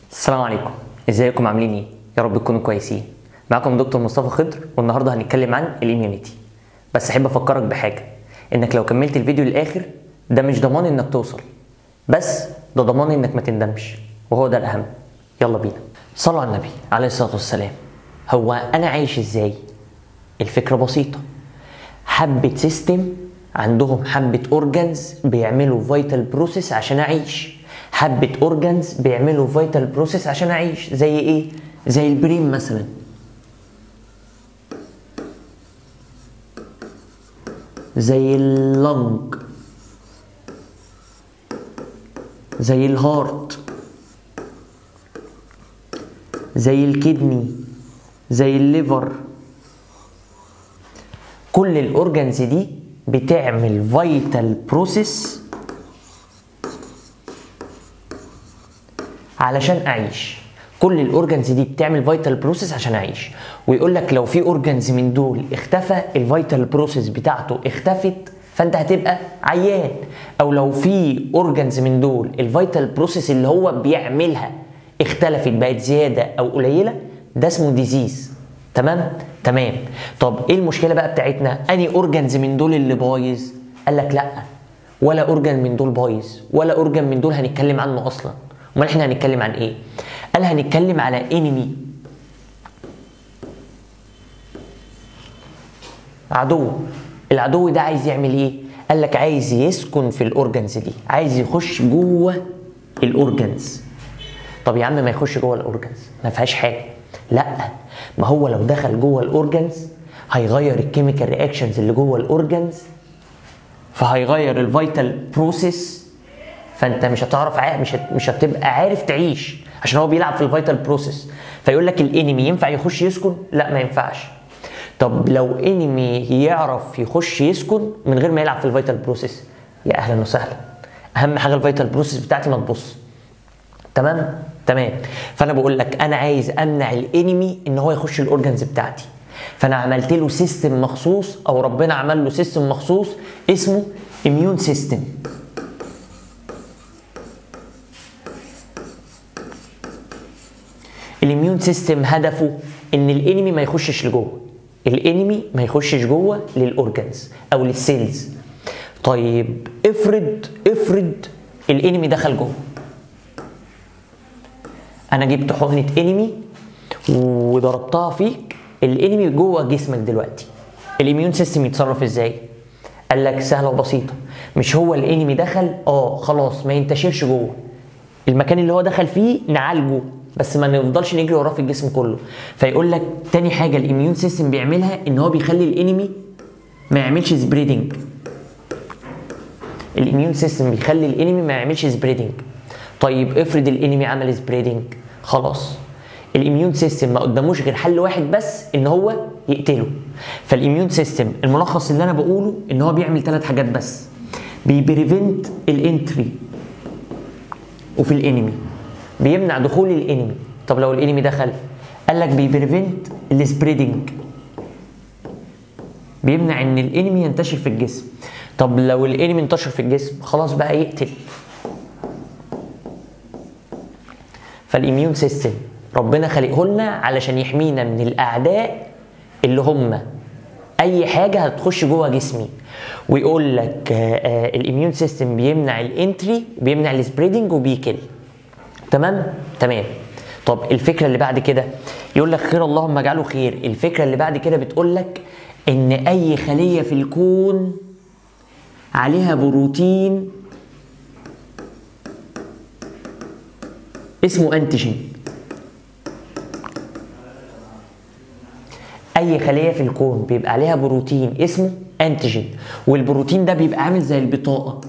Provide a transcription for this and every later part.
السلام عليكم ازيكم عاملين ايه يا رب تكونوا كويسين معاكم دكتور مصطفى خضر والنهارده هنتكلم عن الاميونيتي بس احب افكرك بحاجه انك لو كملت الفيديو للاخر ده مش ضمان انك توصل بس ده ضمان انك ما تندمش وهو ده الاهم يلا بينا صلوا على النبي عليه الصلاه والسلام هو انا عايش ازاي الفكره بسيطه حبه سيستم عندهم حبه اورجانز بيعملوا فيتال بروسيس عشان اعيش حبه اورجانز بيعملوا فيتال بروسيس عشان اعيش زي ايه زي البرين مثلا زي اللنج زي الهارت زي الكدني زي الليفر كل الاورجانز دي بتعمل فيتال بروسيس علشان اعيش كل الاورجانز دي بتعمل فيتال بروسيس عشان اعيش ويقول لك لو في اورجانز من دول اختفى الفيتال بروسيس بتاعته اختفت فانت هتبقى عيان او لو في اورجانز من دول الفيتال بروسيس اللي هو بيعملها اختلفت بقت زياده او قليله ده اسمه ديزيز تمام تمام طب ايه المشكله بقى بتاعتنا اني اورجانز من دول اللي بايظ قال لك لا ولا اورجان من دول بايظ ولا اورجان من دول هنتكلم عنه اصلا امال احنا هنتكلم عن ايه قال هنتكلم على انمي عدو العدو ده عايز يعمل ايه قال لك عايز يسكن في الاورجانز دي عايز يخش جوه الاورجانز طب يا عم ما يخش جوه الاورجانز ما فيهاش حاجه لا ما هو لو دخل جوه الاورجانز هيغير الكيميكال رياكشنز اللي جوه الاورجانز فهيغير الفيتال بروسيس فانت مش هتعرف ع... مش هت... مش هتبقى عارف تعيش عشان هو بيلعب في الفيتال بروسيس فيقول لك الانمي ينفع يخش يسكن لا ما ينفعش طب لو انمي يعرف يخش يسكن من غير ما يلعب في الفيتال بروسيس يا اهلا وسهلا اهم حاجه الفيتال بروسيس بتاعتي ما تبص تمام تمام فانا بقول لك انا عايز امنع الانمي ان هو يخش الاورجنز بتاعتي فانا عملت له سيستم مخصوص او ربنا عمل له سيستم مخصوص اسمه اميون سيستم الاميون سيستم هدفه ان الانمي ما يخشش لجوه الانمي ما يخشش جوه للاورجنز او للسيلز طيب افرض افرض الانمي دخل جوه انا جبت حقنه انمي وضربتها فيك الانمي جوه جسمك دلوقتي الاميون سيستم يتصرف ازاي قال لك سهله وبسيطه مش هو الانمي دخل اه خلاص ما ينتشرش جوه المكان اللي هو دخل فيه نعالجه بس ما نفضلش نجري وراه في الجسم كله فيقول لك تاني حاجه الاميون سيستم بيعملها ان هو بيخلي الانمي ما يعملش سبريدنج الاميون سيستم بيخلي الانمي ما يعملش سبريدنج طيب افرض الانمي عمل سبريدنج خلاص الاميون سيستم ما قداموش غير حل واحد بس ان هو يقتله فالاميون سيستم الملخص اللي انا بقوله ان هو بيعمل ثلاث حاجات بس بيبريفنت الانتري وفي الانمي بيمنع دخول الانمي طب لو الانمي دخل قال لك بيبريفنت السبريدنج بيمنع ان الانمي ينتشر في الجسم طب لو الانمي انتشر في الجسم خلاص بقى يقتل فالاميون سيستم ربنا خلقه لنا علشان يحمينا من الاعداء اللي هم اي حاجه هتخش جوه جسمي ويقول لك الاميون سيستم بيمنع الانتري بيمنع السبريدنج وبيكل تمام تمام طب الفكره اللي بعد كده يقول لك خير اللهم اجعله خير الفكره اللي بعد كده بتقول لك ان اي خليه في الكون عليها بروتين اسمه انتيجين اي خليه في الكون بيبقى عليها بروتين اسمه انتيجين والبروتين ده بيبقى عامل زي البطاقه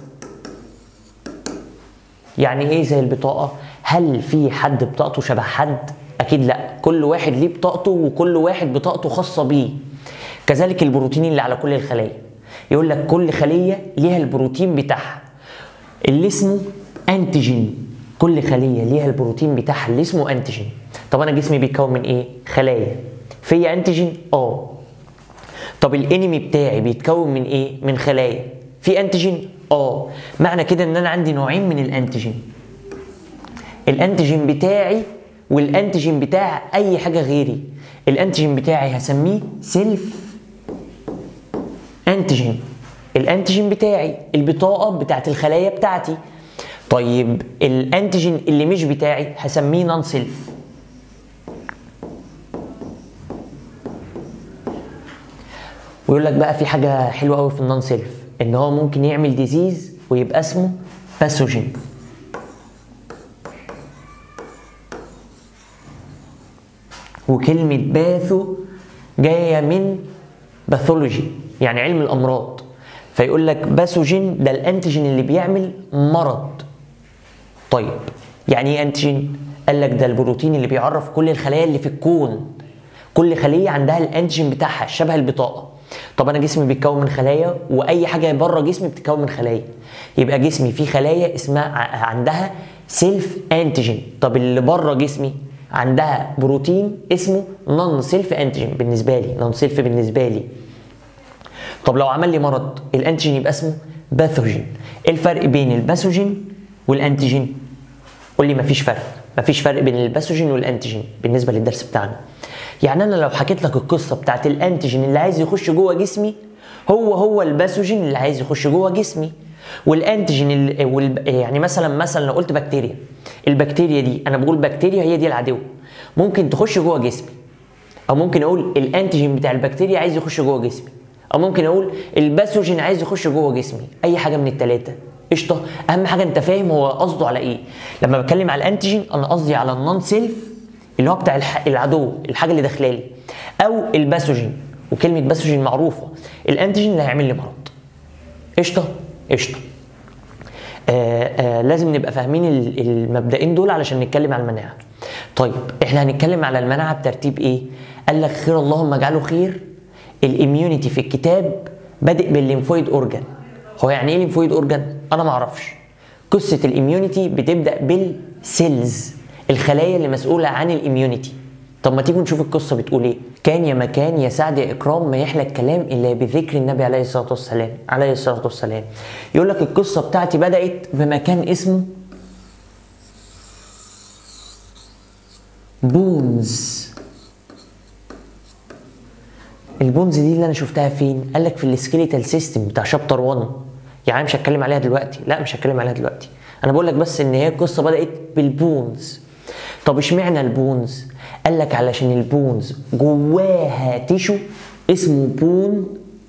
يعني ايه زي البطاقه هل في حد بطاقته شبه حد اكيد لا كل واحد ليه بطاقته وكل واحد بطاقته خاصه بيه كذلك البروتين اللي على كل الخلايا يقول لك كل خليه ليها البروتين بتاعها اللي اسمه انتيجين كل خليه ليها البروتين بتاعها اللي اسمه انتيجين طب انا جسمي بيتكون من ايه خلايا فيا انتيجين اه طب الانمي بتاعي بيتكون من ايه من خلايا في انتيجين اه معنى كده ان انا عندي نوعين من الانتيجين الانتيجين بتاعي والانتيجين بتاع اي حاجه غيري الانتيجين بتاعي هسميه سيلف انتيجين الانتيجين بتاعي البطاقه بتاعت الخلايا بتاعتي طيب الانتيجين اللي مش بتاعي هسميه نون سيلف ويقول لك بقى في حاجه حلوه قوي في النون سيلف ان هو ممكن يعمل ديزيز ويبقى اسمه باثوجين وكلمة باثو جاية من باثولوجي يعني علم الأمراض فيقول لك باثوجين ده الأنتيجين اللي بيعمل مرض طيب يعني ايه أنتيجين؟ قال لك ده البروتين اللي بيعرف كل الخلايا اللي في الكون كل خلية عندها الأنتيجين بتاعها شبه البطاقة طب أنا جسمي بيتكون من خلايا وأي حاجة بره جسمي بتتكون من خلايا يبقى جسمي فيه خلايا اسمها عندها سيلف أنتيجين طب اللي بره جسمي عندها بروتين اسمه نون سيلف انتيجين بالنسبه لي نون سيلف بالنسبه لي طب لو عمل لي مرض الانتيجين يبقى اسمه باثوجين ايه الفرق بين الباثوجين والانتيجين قول لي مفيش فرق مفيش فرق بين الباثوجين والانتيجين بالنسبه للدرس بتاعنا يعني انا لو حكيت لك القصه بتاعت الانتيجين اللي عايز يخش جوه جسمي هو هو الباثوجين اللي عايز يخش جوه جسمي والانتيجين اللي وال... يعني مثلا مثلا لو قلت بكتيريا البكتيريا دي انا بقول بكتيريا هي دي العدو ممكن تخش جوه جسمي او ممكن اقول الانتيجين بتاع البكتيريا عايز يخش جوه جسمي او ممكن اقول الباثوجين عايز يخش جوه جسمي اي حاجه من الثلاثه قشطه اهم حاجه انت فاهم هو قصده على ايه لما بتكلم على الانتيجين انا قصدي على النون سيلف اللي هو بتاع الح... العدو الحاجه اللي داخلالي او الباثوجين وكلمه باثوجين معروفه الانتيجين اللي هيعمل لي مرض قشطه قشطه آه آه لازم نبقى فاهمين المبدئين دول علشان نتكلم على المناعه طيب احنا هنتكلم على المناعه بترتيب ايه قال لك خير اللهم اجعله خير الاميونيتي في الكتاب بادئ بالليمفويد اورجان هو يعني ايه ليمفويد اورجان انا ما اعرفش قصه الاميونيتي بتبدا بالسيلز الخلايا اللي مسؤوله عن الاميونيتي طب ما تيجوا نشوف القصه بتقول ايه كان يا مكان يا سعد يا اكرام ما يحلى الكلام الا بذكر النبي عليه الصلاه والسلام عليه الصلاه والسلام يقول لك القصه بتاعتي بدات بمكان اسمه بونز البونز دي اللي انا شفتها فين قال لك في السكيليتال سيستم بتاع شابتر 1 يعني مش هتكلم عليها دلوقتي لا مش هتكلم عليها دلوقتي انا بقول لك بس ان هي القصه بدات بالبونز طب اشمعنى البونز قال لك علشان البونز جواها تيشو اسمه بون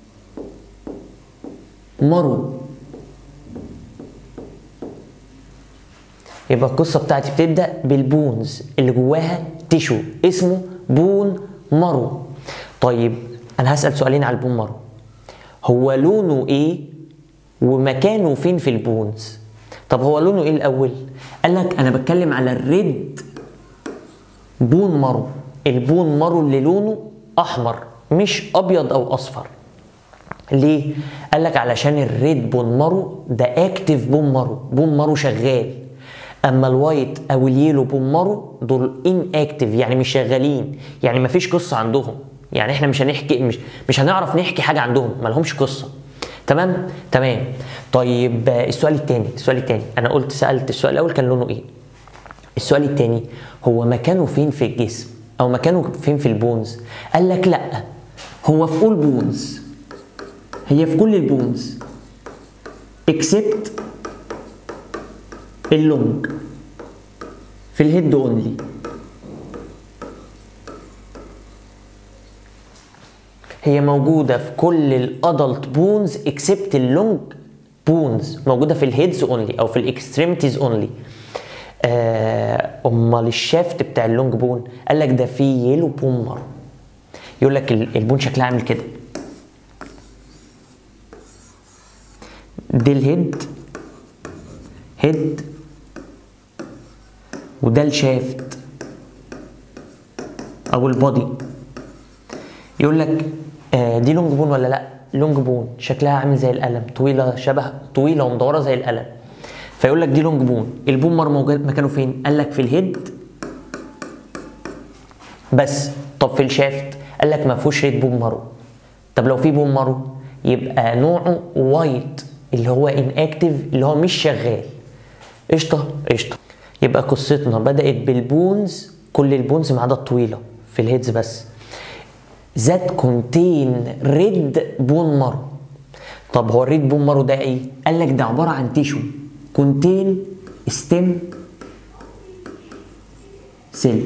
مرو يبقى القصه بتاعتي بتبدا بالبونز اللي جواها تيشو اسمه بون مرو طيب انا هسال سؤالين على البون مرو هو لونه ايه ومكانه فين في البونز طب هو لونه ايه الاول قال لك انا بتكلم على الريد بون مرو البون مرو اللي لونه احمر مش ابيض او اصفر ليه قال لك علشان الريد بون مرو ده اكتف بون مرو بون مرو شغال اما الوايت او اليلو بون مرو دول ان اكتف يعني مش شغالين يعني مفيش قصه عندهم يعني احنا مش هنحكي مش مش هنعرف نحكي حاجه عندهم ما لهمش قصه تمام تمام طيب السؤال الثاني السؤال الثاني انا قلت سالت السؤال الاول كان لونه ايه السؤال الثاني هو مكانه فين في الجسم او مكانه فين في البونز قال لك لا هو في كل بونز هي في كل البونز اكسبت اللونج في الهيد اونلي هي موجودة في كل الادلت بونز اكسبت اللونج بونز موجودة في الهيدز اونلي او في الاكستريميتيز اونلي امال الشافت بتاع اللونج بون قال لك ده فيه يلو بون مارو يقول لك البون شكلها عامل كده دي الهيد هيد وده الشافت او البودي يقول لك آه دي لونج بون ولا لا لونج بون شكلها عامل زي القلم طويله شبه طويله ومدوره زي القلم فيقول لك دي لونج بون البون مر موجود مكانه فين قال لك في الهيد بس طب في الشافت قال لك ما فيهوش ريد بون مارو طب لو في بون مارو يبقى نوعه وايت اللي هو ان اكتف اللي هو مش شغال قشطه قشطه يبقى قصتنا بدات بالبونز كل البونز ما عدا الطويله في الهيدز بس ذات كونتين ريد بون مارو طب هو الريد بون مارو ده ايه قال لك ده عباره عن تيشو كونتين ستيم سيل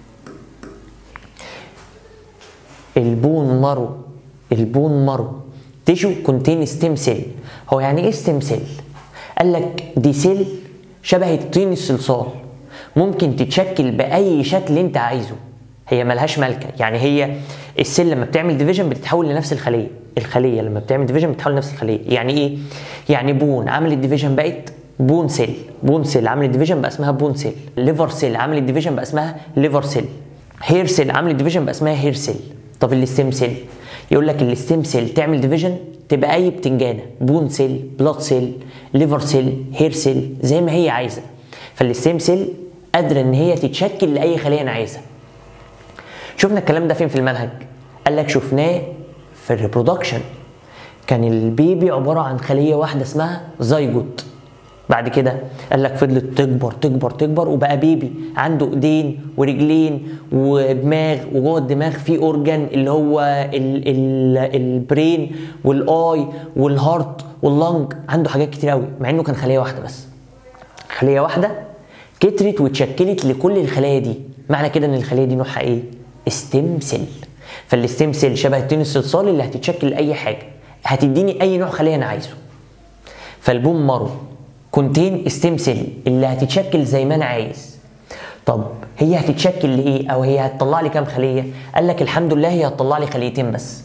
البون مارو البون مارو تيشو كونتين ستيم سيل هو يعني ايه ستيم سيل قال لك دي سيل شبه الطين الصلصال ممكن تتشكل باي شكل انت عايزه هي ملهاش ملكه يعني هي السيل لما بتعمل ديفيجن بتتحول لنفس الخليه الخليه لما بتعمل ديفيجن بتتحول لنفس الخليه يعني ايه يعني بون عملت ديفيجن بقت بون سيل بون سيل عملت ديفيجن بقى اسمها بون سيل ليفر سيل عملت ديفيجن بقى اسمها ليفر سيل هير سيل عملت ديفيجن بقى اسمها هير سيل طب الستيم سيل يقول لك الستيم سيل تعمل ديفيجن تبقى اي بتنجانه بون سيل بلاد سيل ليفر سيل هير سيل زي ما هي عايزه فالستيم سيل قادره ان هي تتشكل لاي خليه انا عايزها شفنا الكلام ده فين في المنهج قال لك شفناه في الريبرودكشن كان البيبي عباره عن خليه واحده اسمها زيجوت بعد كده قال لك فضلت تكبر تكبر تكبر وبقى بيبي عنده ايدين ورجلين ودماغ وجوه الدماغ في اورجان اللي هو ال ال البرين والاي والهارت واللنج عنده حاجات كتير قوي مع انه كان خليه واحده بس خليه واحده كترت واتشكلت لكل الخلايا دي معنى كده ان الخليه دي نوعها ايه ستيم سيل فالستيم سيل شبه التين الصلصال اللي هتتشكل لاي حاجه هتديني اي نوع خليه انا عايزه فالبوم مارو كونتين ستيم سيل اللي هتتشكل زي ما انا عايز طب هي هتتشكل لايه او هي هتطلع لي كام خليه قال لك الحمد لله هي هتطلع لي خليتين بس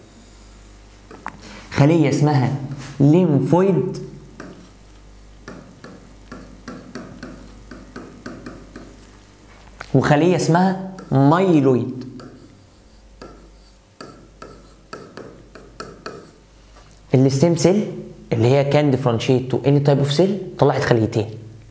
خليه اسمها ليمفويد وخليه اسمها مايلويد الستيم سيل اللي هي كان ديفرنشيت تو اني تايب اوف سيل طلعت خليتين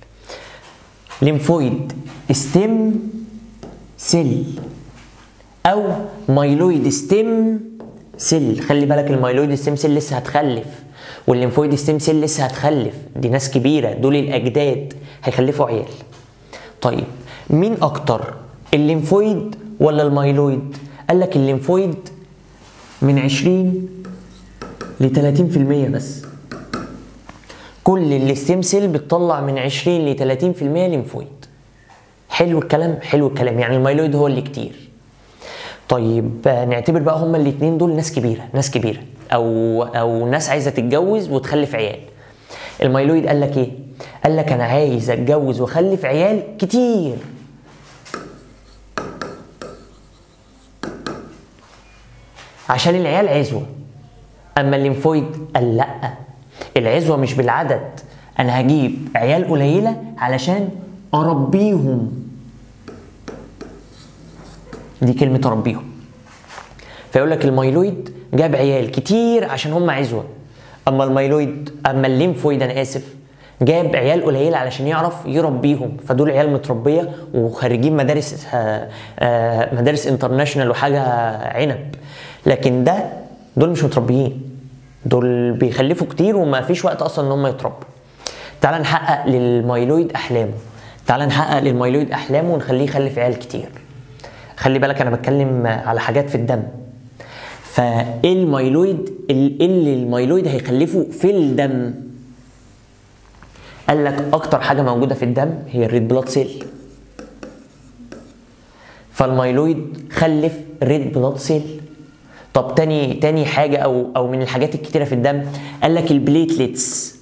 ليمفويد ستيم سيل او مايلويد ستيم سيل خلي بالك المايلويد ستيم سيل لسه هتخلف والليمفويد ستيم سيل لسه هتخلف دي ناس كبيره دول الاجداد هيخلفوا عيال طيب مين اكتر الليمفويد ولا المايلويد قال لك الليمفويد من 20 ل 30% بس كل الستيم سيل بتطلع من 20 ل 30% ليمفويد حلو الكلام حلو الكلام يعني المايلويد هو اللي كتير طيب نعتبر بقى هما الاثنين دول ناس كبيره ناس كبيره او او ناس عايزه تتجوز وتخلف عيال المايلويد قال لك ايه قال لك انا عايز اتجوز واخلف عيال كتير عشان العيال عزوه اما الليمفويد قال لا العزوه مش بالعدد انا هجيب عيال قليله علشان اربيهم دي كلمه اربيهم فيقول لك المايلويد جاب عيال كتير عشان هم عزوه اما المايلويد اما الليمفويد انا اسف جاب عيال قليله علشان يعرف يربيهم فدول عيال متربيه وخارجين مدارس آه، آه، مدارس انترناشونال وحاجه عنب لكن ده دول مش متربيين دول بيخلفوا كتير وما فيش وقت اصلا ان هم يتربوا تعال نحقق للمايلويد احلامه تعال نحقق للمايلويد احلامه ونخليه يخلف عيال كتير خلي بالك انا بتكلم على حاجات في الدم فايه المايلويد اللي المايلويد هيخلفه في الدم قال لك اكتر حاجه موجوده في الدم هي الريد بلاد سيل فالمايلويد خلف ريد بلاد سيل طب تاني تاني حاجه او او من الحاجات الكتيره في الدم قال لك البليتلتس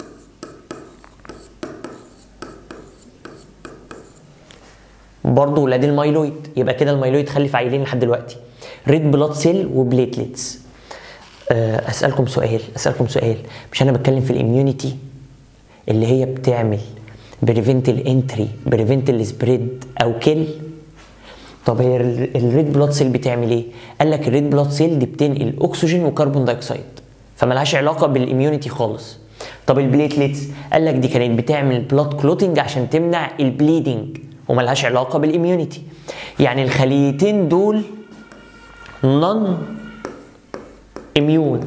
برضه ولاد المايلويد يبقى كده المايلويد خلف عيلين لحد دلوقتي ريد بلاد سيل وبليتلتس آه، اسالكم سؤال اسالكم سؤال مش انا بتكلم في الاميونيتي اللي هي بتعمل بريفنت الانتري بريفنت السبريد او كيل طب هي الريد بلاد سيل بتعمل ايه قال لك الريد بلاد سيل دي بتنقل اكسجين وكربون دايوكسيد فملهاش علاقه بالاميونيتي خالص طب البليتليتس قال لك دي كانت بتعمل بلاد كلوتنج عشان تمنع البليدنج وملهاش علاقه بالاميونيتي يعني الخليتين دول نون اميون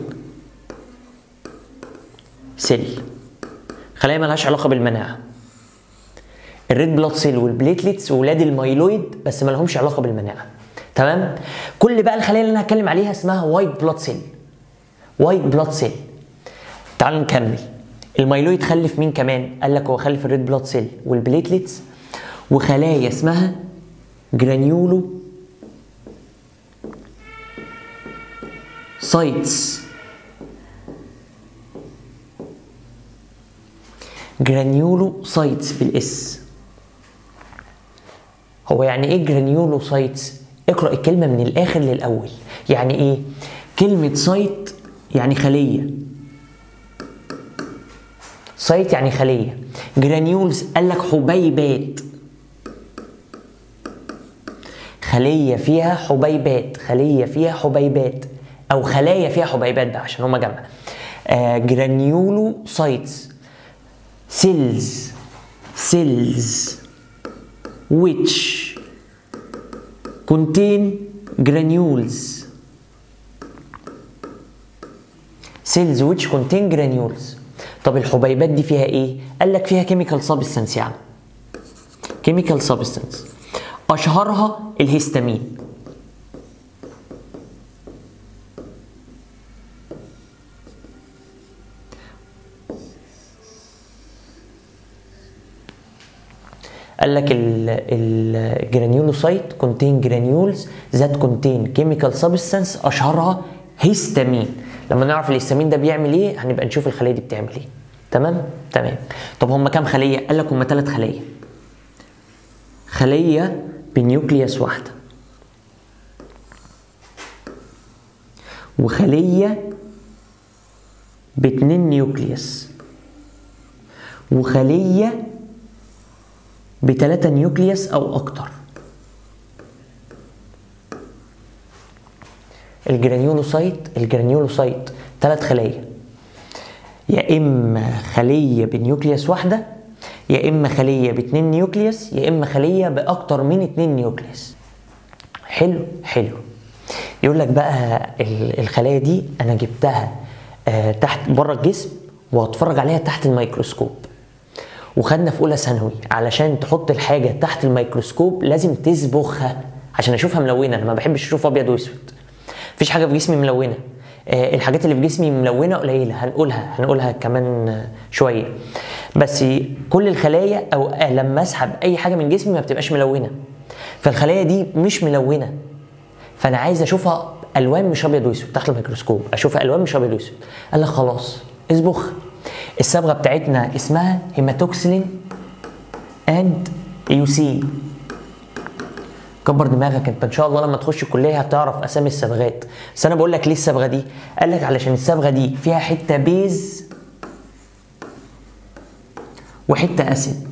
سيل خلايا ملهاش علاقه بالمناعه الريد بلاد سيل والبليتلتس وولاد المايلويد بس ما لهمش علاقه بالمناعه تمام كل بقى الخلايا اللي انا هتكلم عليها اسمها وايت بلاد سيل وايت بلاد سيل تعال نكمل المايلويد خلف مين كمان قال لك هو خلف الريد بلاد سيل والبليتلتس وخلايا اسمها جرانيولو سايتس جرانيولو سايتس بالاس هو يعني ايه جرانيولو سايتس اقرا الكلمه من الاخر للاول يعني ايه كلمه سايت يعني خليه سايت يعني خليه جرانيولز قال لك حبيبات خليه فيها حبيبات خليه فيها حبيبات او خلايا فيها حبيبات بقى عشان هما جمع آه جرانيولو سايتس cells cells which contain granules cells which contain granules طب الحبيبات دي فيها ايه قال لك فيها chemical substance يعني chemical substance اشهرها الهستامين قال لك الجرانيولوسايت كونتين جرانيولز ذات كونتين كيميكال سبستانس اشهرها هيستامين لما نعرف الهيستامين ده بيعمل ايه هنبقى نشوف الخليه دي بتعمل ايه تمام تمام طب هم كام خليه قال لك هم ثلاث خلايا خليه بنيوكليوس واحده وخليه باتنين نيوكليوس وخليه بتلاتة نيوكليوس أو أكتر الجرانيولوسايت الجرانيولوسايت ثلاث خلايا يا إما خلية بنيوكليوس واحدة يا إما خلية باتنين نيوكليوس يا إما خلية بأكتر من اتنين نيوكليوس حلو حلو يقول لك بقى الخلايا دي أنا جبتها تحت بره الجسم وهتفرج عليها تحت الميكروسكوب وخدنا في اولى ثانوي علشان تحط الحاجه تحت الميكروسكوب لازم تسبخها عشان اشوفها ملونه انا ما بحبش اشوف ابيض واسود مفيش حاجه في جسمي ملونه آه الحاجات اللي في جسمي ملونه قليله هنقولها هنقولها كمان شويه بس كل الخلايا او لما اسحب اي حاجه من جسمي ما بتبقاش ملونه فالخلايا دي مش ملونه فانا عايز اشوفها الوان مش ابيض واسود تحت الميكروسكوب اشوفها الوان مش ابيض واسود قال لك خلاص اسبخ الصبغه بتاعتنا اسمها هيماتوكسلين اند ايوسين كبر دماغك انت ان شاء الله لما تخش الكليه هتعرف اسامي الصبغات بس انا بقول لك ليه الصبغه دي قال لك علشان الصبغه دي فيها حته بيز وحته اسيد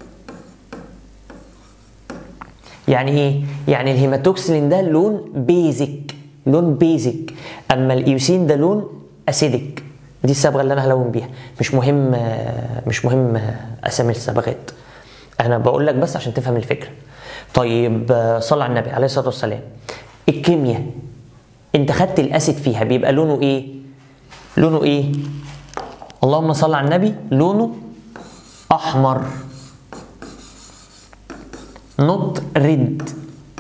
يعني ايه يعني الهيماتوكسلين ده لون بيزك لون بيزك اما الايوسين ده لون اسيدك دي الصبغه اللي انا هلون بيها مش مهم مش مهم اسامي الصبغات انا بقول لك بس عشان تفهم الفكره طيب صلى على النبي عليه الصلاه والسلام الكيمياء انت خدت الاسيد فيها بيبقى لونه ايه لونه ايه اللهم صل على النبي لونه احمر نوت ريد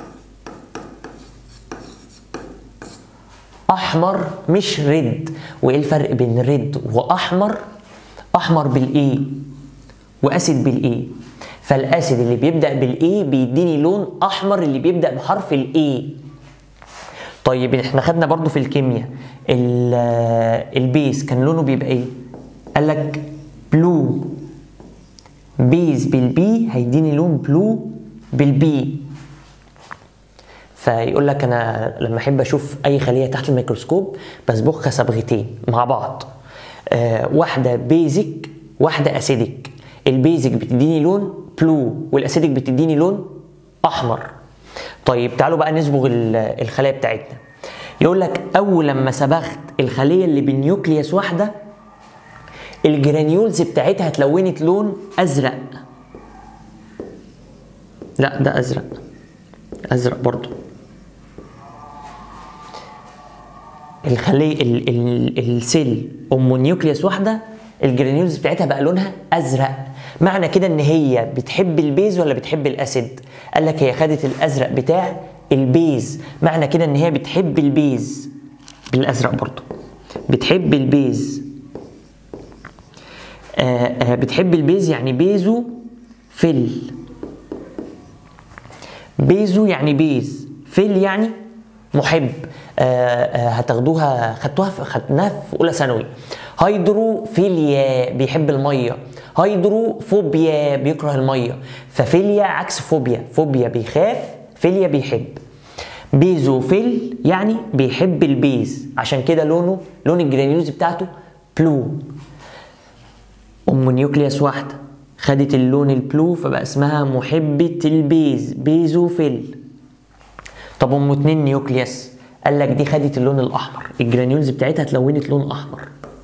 احمر مش ريد وايه الفرق بين ريد واحمر احمر بالايه واسيد بالايه فالاسيد اللي بيبدا بالايه بيديني لون احمر اللي بيبدا بحرف الايه طيب احنا خدنا برضو في الكيمياء البيز كان لونه بيبقى ايه قال لك بلو بيز بالبي هيديني لون بلو بالبي فيقول لك انا لما احب اشوف اي خليه تحت الميكروسكوب بصبغها صبغتين مع بعض آه واحده بيزك واحده اسيدك البيزك بتديني لون بلو والاسيدك بتديني لون احمر طيب تعالوا بقى نصبغ الخلايا بتاعتنا يقول لك اول لما صبغت الخليه اللي بنيوكليوس واحده الجرانيولز بتاعتها اتلونت لون ازرق لا ده ازرق ازرق برضو الخليه ال ال السيل ام نيوكليوس واحده الجرانيولز بتاعتها بقى لونها ازرق معنى كده ان هي بتحب البيز ولا بتحب الاسيد قال لك هي خدت الازرق بتاع البيز معنى كده ان هي بتحب البيز بالازرق برضو بتحب البيز آه آه بتحب البيز يعني بيزو فل بيزو يعني بيز فل يعني محب آه آه هتاخدوها خدتوها في خدناها في اولى ثانوي هيدروفيليا بيحب الميه هيدروفوبيا بيكره الميه ففيليا عكس فوبيا فوبيا بيخاف فيليا بيحب بيزوفيل يعني بيحب البيز عشان كده لونه لون الجرانيولز بتاعته بلو ام نيوكليوس واحده خدت اللون البلو فبقى اسمها محبة البيز بيزوفيل طب ام اتنين نيوكليوس قال لك دي خدت اللون الاحمر الجرانيولز بتاعتها اتلونت لون احمر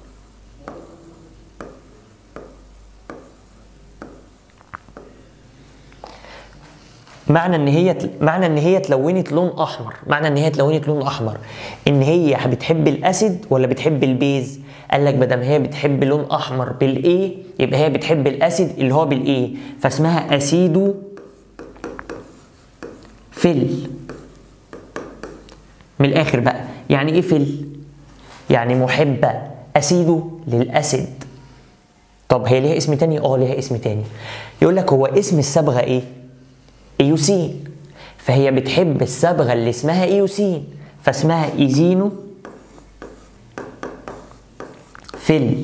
معنى ان هي معنى ان هي اتلونت لون احمر معنى ان هي اتلونت لون احمر ان هي بتحب الاسيد ولا بتحب البيز قال لك بدل هي بتحب لون احمر بالاي يبقى هي بتحب الاسيد اللي هو بالاي فاسمها اسيدو فل من الاخر بقى يعني ايه فل يعني محبه اسيدو للاسيد طب هي ليها اسم تاني اه ليها اسم تاني يقول لك هو اسم الصبغه ايه ايوسين فهي بتحب الصبغه اللي اسمها ايوسين فاسمها ايزينو فيل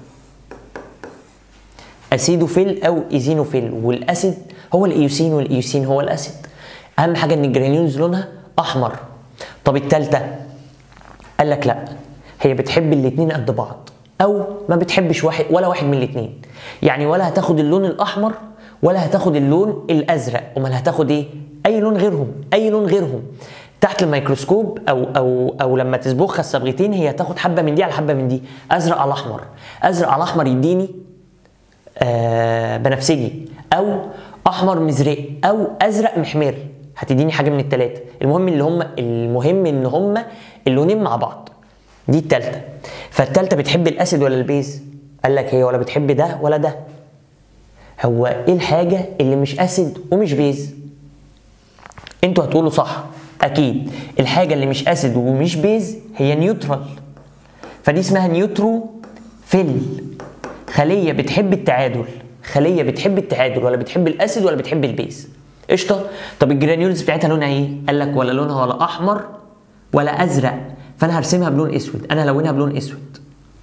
اسيدوفيل او ايزينوفيل والاسيد هو الايوسين والايوسين هو الاسيد اهم حاجه ان الجرانيولز لونها احمر طب التالتة قال لك لا هي بتحب الاتنين قد بعض او ما بتحبش واحد ولا واحد من الاتنين يعني ولا هتاخد اللون الاحمر ولا هتاخد اللون الازرق امال هتاخد ايه اي لون غيرهم اي لون غيرهم تحت الميكروسكوب او او او لما تصبغها الصبغتين هي تاخد حبه من دي على حبه من دي ازرق على احمر ازرق على احمر يديني آه بنفسجي او احمر مزرق او ازرق محمر هتديني حاجه من الثلاثه المهم اللي هم المهم ان هم اللونين مع بعض دي الثالثه فالثالثه بتحب الاسيد ولا البيز قال لك هي ولا بتحب ده ولا ده هو ايه الحاجه اللي مش اسيد ومش بيز انتوا هتقولوا صح اكيد الحاجه اللي مش اسيد ومش بيز هي نيوترال فدي اسمها نيوترو فيل خليه بتحب التعادل خليه بتحب التعادل ولا بتحب الاسيد ولا بتحب البيز قشطه طب الجرانيولز بتاعتها لونها ايه قال لك ولا لونها ولا احمر ولا ازرق فانا هرسمها بلون اسود انا هلونها بلون اسود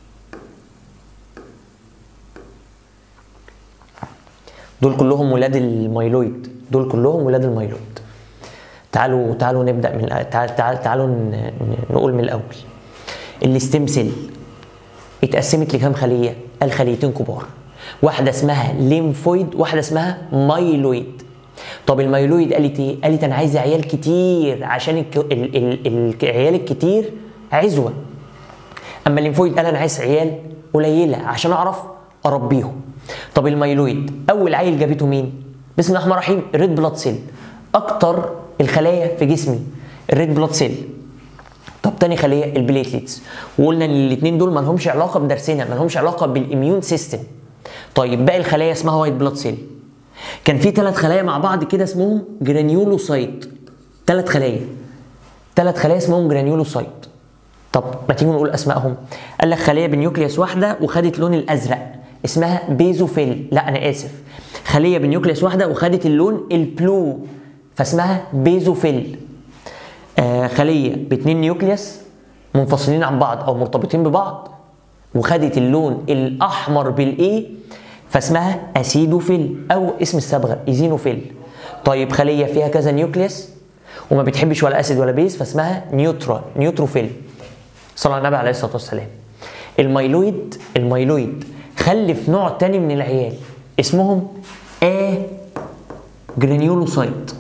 دول كلهم ولاد الميلويد دول كلهم ولاد الميلويد تعالوا تعالوا نبدا من تعال تعال تعالوا نقول من الاول الاستيم سيل اتقسمت لكام خليه قال خليتين كبار واحده اسمها ليمفويد واحده اسمها مايلويد طب المايلويد قالت ايه قالت انا عايزه عيال كتير عشان الك... ال... ال... العيال الكتير عزوه اما الليمفويد قال انا عايز عيال قليله عشان اعرف اربيهم طب المايلويد اول عيل جابته مين بسم الله الرحمن الرحيم الريد بلاد سيل اكتر الخلايا في جسمي الريد بلاد سيل طب تاني خليه البليتليتس وقلنا ان الاثنين دول ما لهمش علاقه بدرسنا ما لهمش علاقه بالاميون سيستم طيب باقي الخلايا اسمها وايت بلاد سيل كان في ثلاث خلايا مع بعض كده اسمهم جرانيولوسايت ثلاث خلايا ثلاث خلايا اسمهم جرانيولوسايت طب ما تيجي نقول اسمائهم قال لك خليه بنيوكليوس واحده وخدت لون الازرق اسمها بيزوفيل لا انا اسف خليه بنيوكليوس واحده وخدت اللون البلو فاسمها بيزوفيل آه خليه باتنين نيوكليوس منفصلين عن بعض او مرتبطين ببعض وخدت اللون الاحمر بالاي فاسمها اسيدوفيل او اسم الصبغه ايزينوفيل طيب خليه فيها كذا نيوكليوس وما بتحبش ولا اسيد ولا بيز فاسمها نيوترا نيوتروفيل صلى على النبي عليه الصلاه والسلام الميلويد الميلويد خلف نوع تاني من العيال اسمهم ا جرانيولوسايت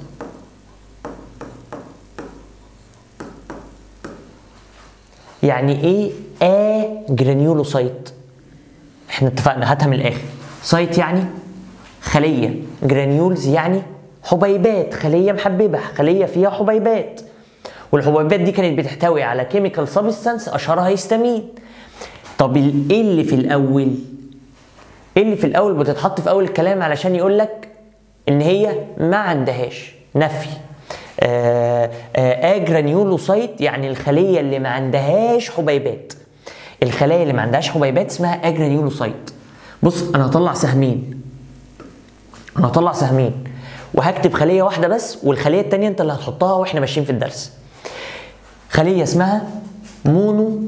يعني ايه ا جرانيولوسايت احنا اتفقنا هاتها من الاخر سايت يعني خليه جرانيولز يعني حبيبات خليه محببه خليه فيها حبيبات والحبيبات دي كانت بتحتوي على كيميكال سبستانس اشهرها هيستامين طب ايه اللي في الاول اللي في الاول بتتحط في اول الكلام علشان يقول لك ان هي ما عندهاش نفي آه آه اجرانيولوسايت يعني الخليه اللي ما عندهاش حبيبات الخلايا اللي ما عندهاش حبيبات اسمها اجرانيولوسايت بص انا هطلع سهمين انا هطلع سهمين وهكتب خليه واحده بس والخليه الثانيه انت اللي هتحطها واحنا ماشيين في الدرس خليه اسمها مونو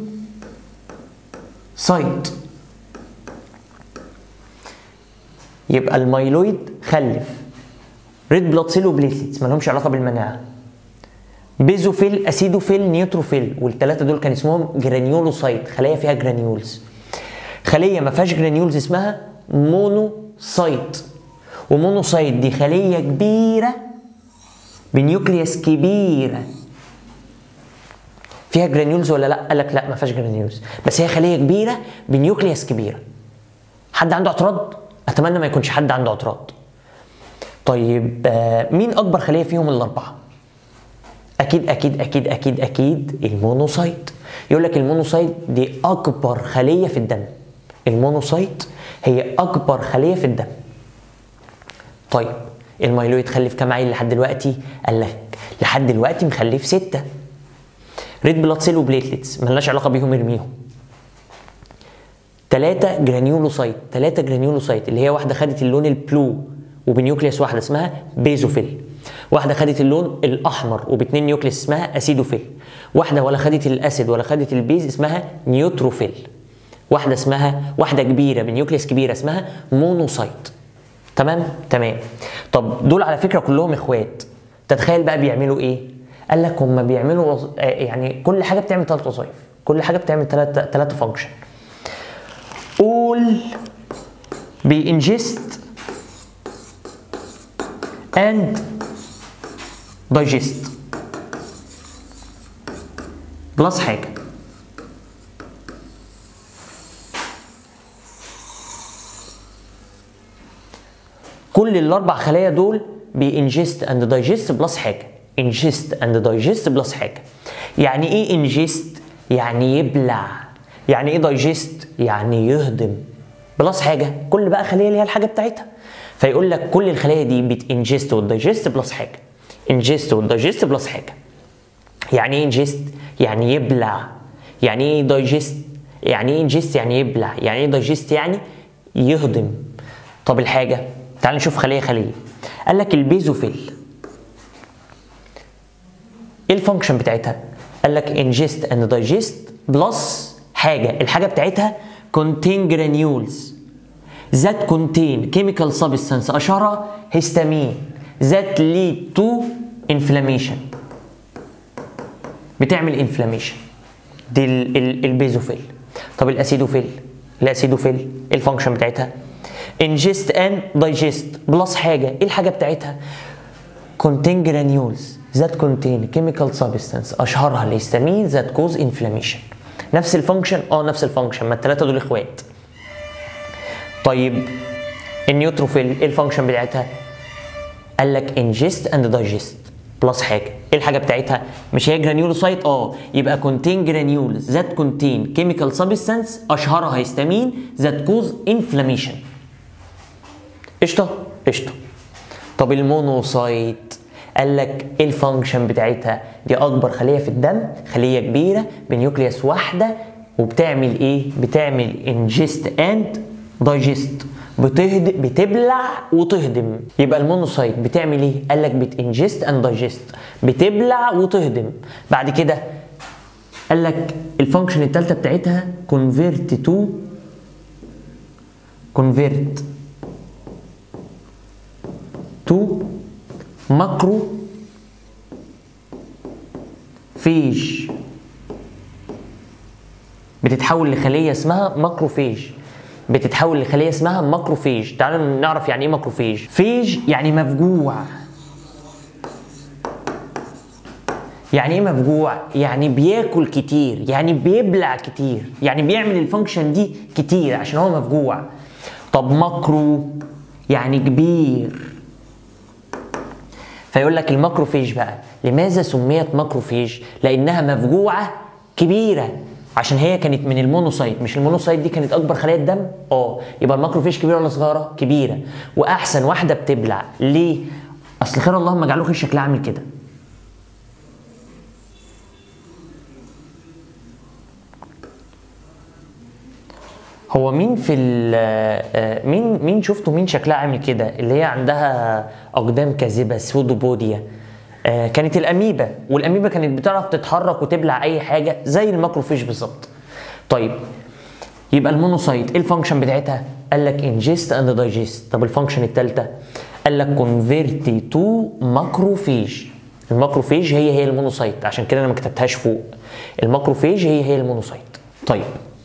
سايت يبقى الميلويد خلف ريد بلاد سيل وبليتلتس ما لهمش علاقه بالمناعه بيزوفيل اسيدوفيل نيوتروفيل والثلاثه دول كان اسمهم جرانيولوسايت خلايا فيها جرانيولز خليه ما فيهاش جرانيولز اسمها مونوسايت ومونوسايت دي خليه كبيره بنيوكليوس كبيره فيها جرانيولز ولا لا؟ قال لك لا ما فيهاش جرانيولز بس هي خليه كبيره بنيوكليوس كبيره حد عنده اعتراض؟ اتمنى ما يكونش حد عنده اعتراض طيب آه، مين اكبر خليه فيهم الاربعه؟ اكيد اكيد اكيد اكيد اكيد المونوسايت يقول لك المونوسايت دي اكبر خليه في الدم المونوسايت هي اكبر خليه في الدم طيب الميلويد خلف كام عيل لحد دلوقتي قال لك لحد دلوقتي مخلف ستة ريد بلاد سيل وبليتلتس ملناش علاقه بيهم ارميهم ثلاثة جرانيولوسايت ثلاثة جرانيولوسايت اللي هي واحدة خدت اللون البلو وبنيوكليوس واحدة اسمها بيزوفيل واحدة خدت اللون الأحمر وباتنين نيوكليوس اسمها أسيدوفيل واحدة ولا خدت الأسيد ولا خدت البيز اسمها نيوتروفيل واحدة اسمها واحدة كبيرة بنيوكليوس كبيرة اسمها مونوسايت تمام تمام طب دول على فكرة كلهم اخوات تتخيل بقى بيعملوا ايه قال لك هم بيعملوا وظ... آه يعني كل حاجة بتعمل ثلاث وظائف كل حاجة بتعمل ثلاثة ثلاثة فانكشن all بينجست and digest بلس حاجة كل الاربع خلايا دول بينجست اند دايجست بلس حاجه انجست اند دايجست بلس حاجه يعني ايه انجست يعني يبلع يعني ايه دايجست يعني يهضم بلس حاجه كل بقى خليه ليها الحاجه بتاعتها فيقول لك كل الخلايا دي بتنجست والدايجست بلس حاجه انجست والدايجست بلس حاجه يعني ايه انجست يعني يبلع يعني ايه دايجست يعني ايه انجست يعني يبلع يعني ايه دايجست يعني يهضم طب الحاجه تعال نشوف خليه خليه قال لك البيزوفيل ايه الفانكشن بتاعتها قال لك انجست اند دايجست بلس حاجه الحاجه بتاعتها contain granules that contain chemical substance اشهرها هيستامين that lead to inflammation بتعمل انفلاميشن دي ال- ال- البيزوفيل طب الاسيدوفيل الاسيدوفيل ايه الفانكشن بتاعتها ingest and digest بلس حاجه ايه الحاجه بتاعتها contain granules that contain chemical substance اشهرها الهستامين that cause inflammation نفس الفانكشن اه نفس الفانكشن ما الثلاثه دول اخوات طيب النيوتروفيل ايه الفانكشن بتاعتها قال لك ingest and digest بلس حاجه ايه الحاجه بتاعتها مش هي جرانيولوسايت اه يبقى contain granules that contain chemical substance اشهرها هيستامين that cause inflammation قشطه قشطه طب المونوسايت قال لك ايه الفانكشن بتاعتها دي اكبر خليه في الدم خليه كبيره بنيوكليوس واحده وبتعمل ايه بتعمل انجست اند دايجست بتهد بتبلع وتهضم يبقى المونوسايت بتعمل ايه قال لك بتنجست اند دايجست بتبلع وتهضم بعد كده قال لك الفانكشن الثالثه بتاعتها كونفيرت تو كونفيرت تو ماكرو فيج بتتحول لخليه اسمها ماكروفيج بتتحول لخليه اسمها ماكروفيج تعالوا نعرف يعني ايه ماكروفيج فيج يعني مفجوع يعني ايه مفجوع يعني بياكل كتير يعني بيبلع كتير يعني بيعمل الفانكشن دي كتير عشان هو مفجوع طب ماكرو يعني كبير فيقول لك الماكروفيج بقى لماذا سميت ماكروفيج لانها مفجوعه كبيره عشان هي كانت من المونوسايت مش المونوسايت دي كانت اكبر خلايا الدم اه يبقى الماكروفيج كبيره ولا صغيره كبيره واحسن واحده بتبلع ليه اصل خير اللهم اجعله خير شكلها عامل كده هو مين في ال- آه، مين مين شفتوا مين شكلها عامل كده اللي هي عندها اقدام كاذبه سودوبوديا آه، كانت الاميبا والاميبا كانت بتعرف تتحرك وتبلع اي حاجه زي الماكروفيج بالظبط طيب يبقى المونوسايت ايه الفانكشن بتاعتها قال لك انجست اند دايجست طب الفانكشن الثالثه قال لك كونفيرتي تو ماكروفيج الماكروفيج هي هي المونوسايت عشان كده انا ما كتبتهاش فوق الماكروفيج هي هي المونوسايت طيب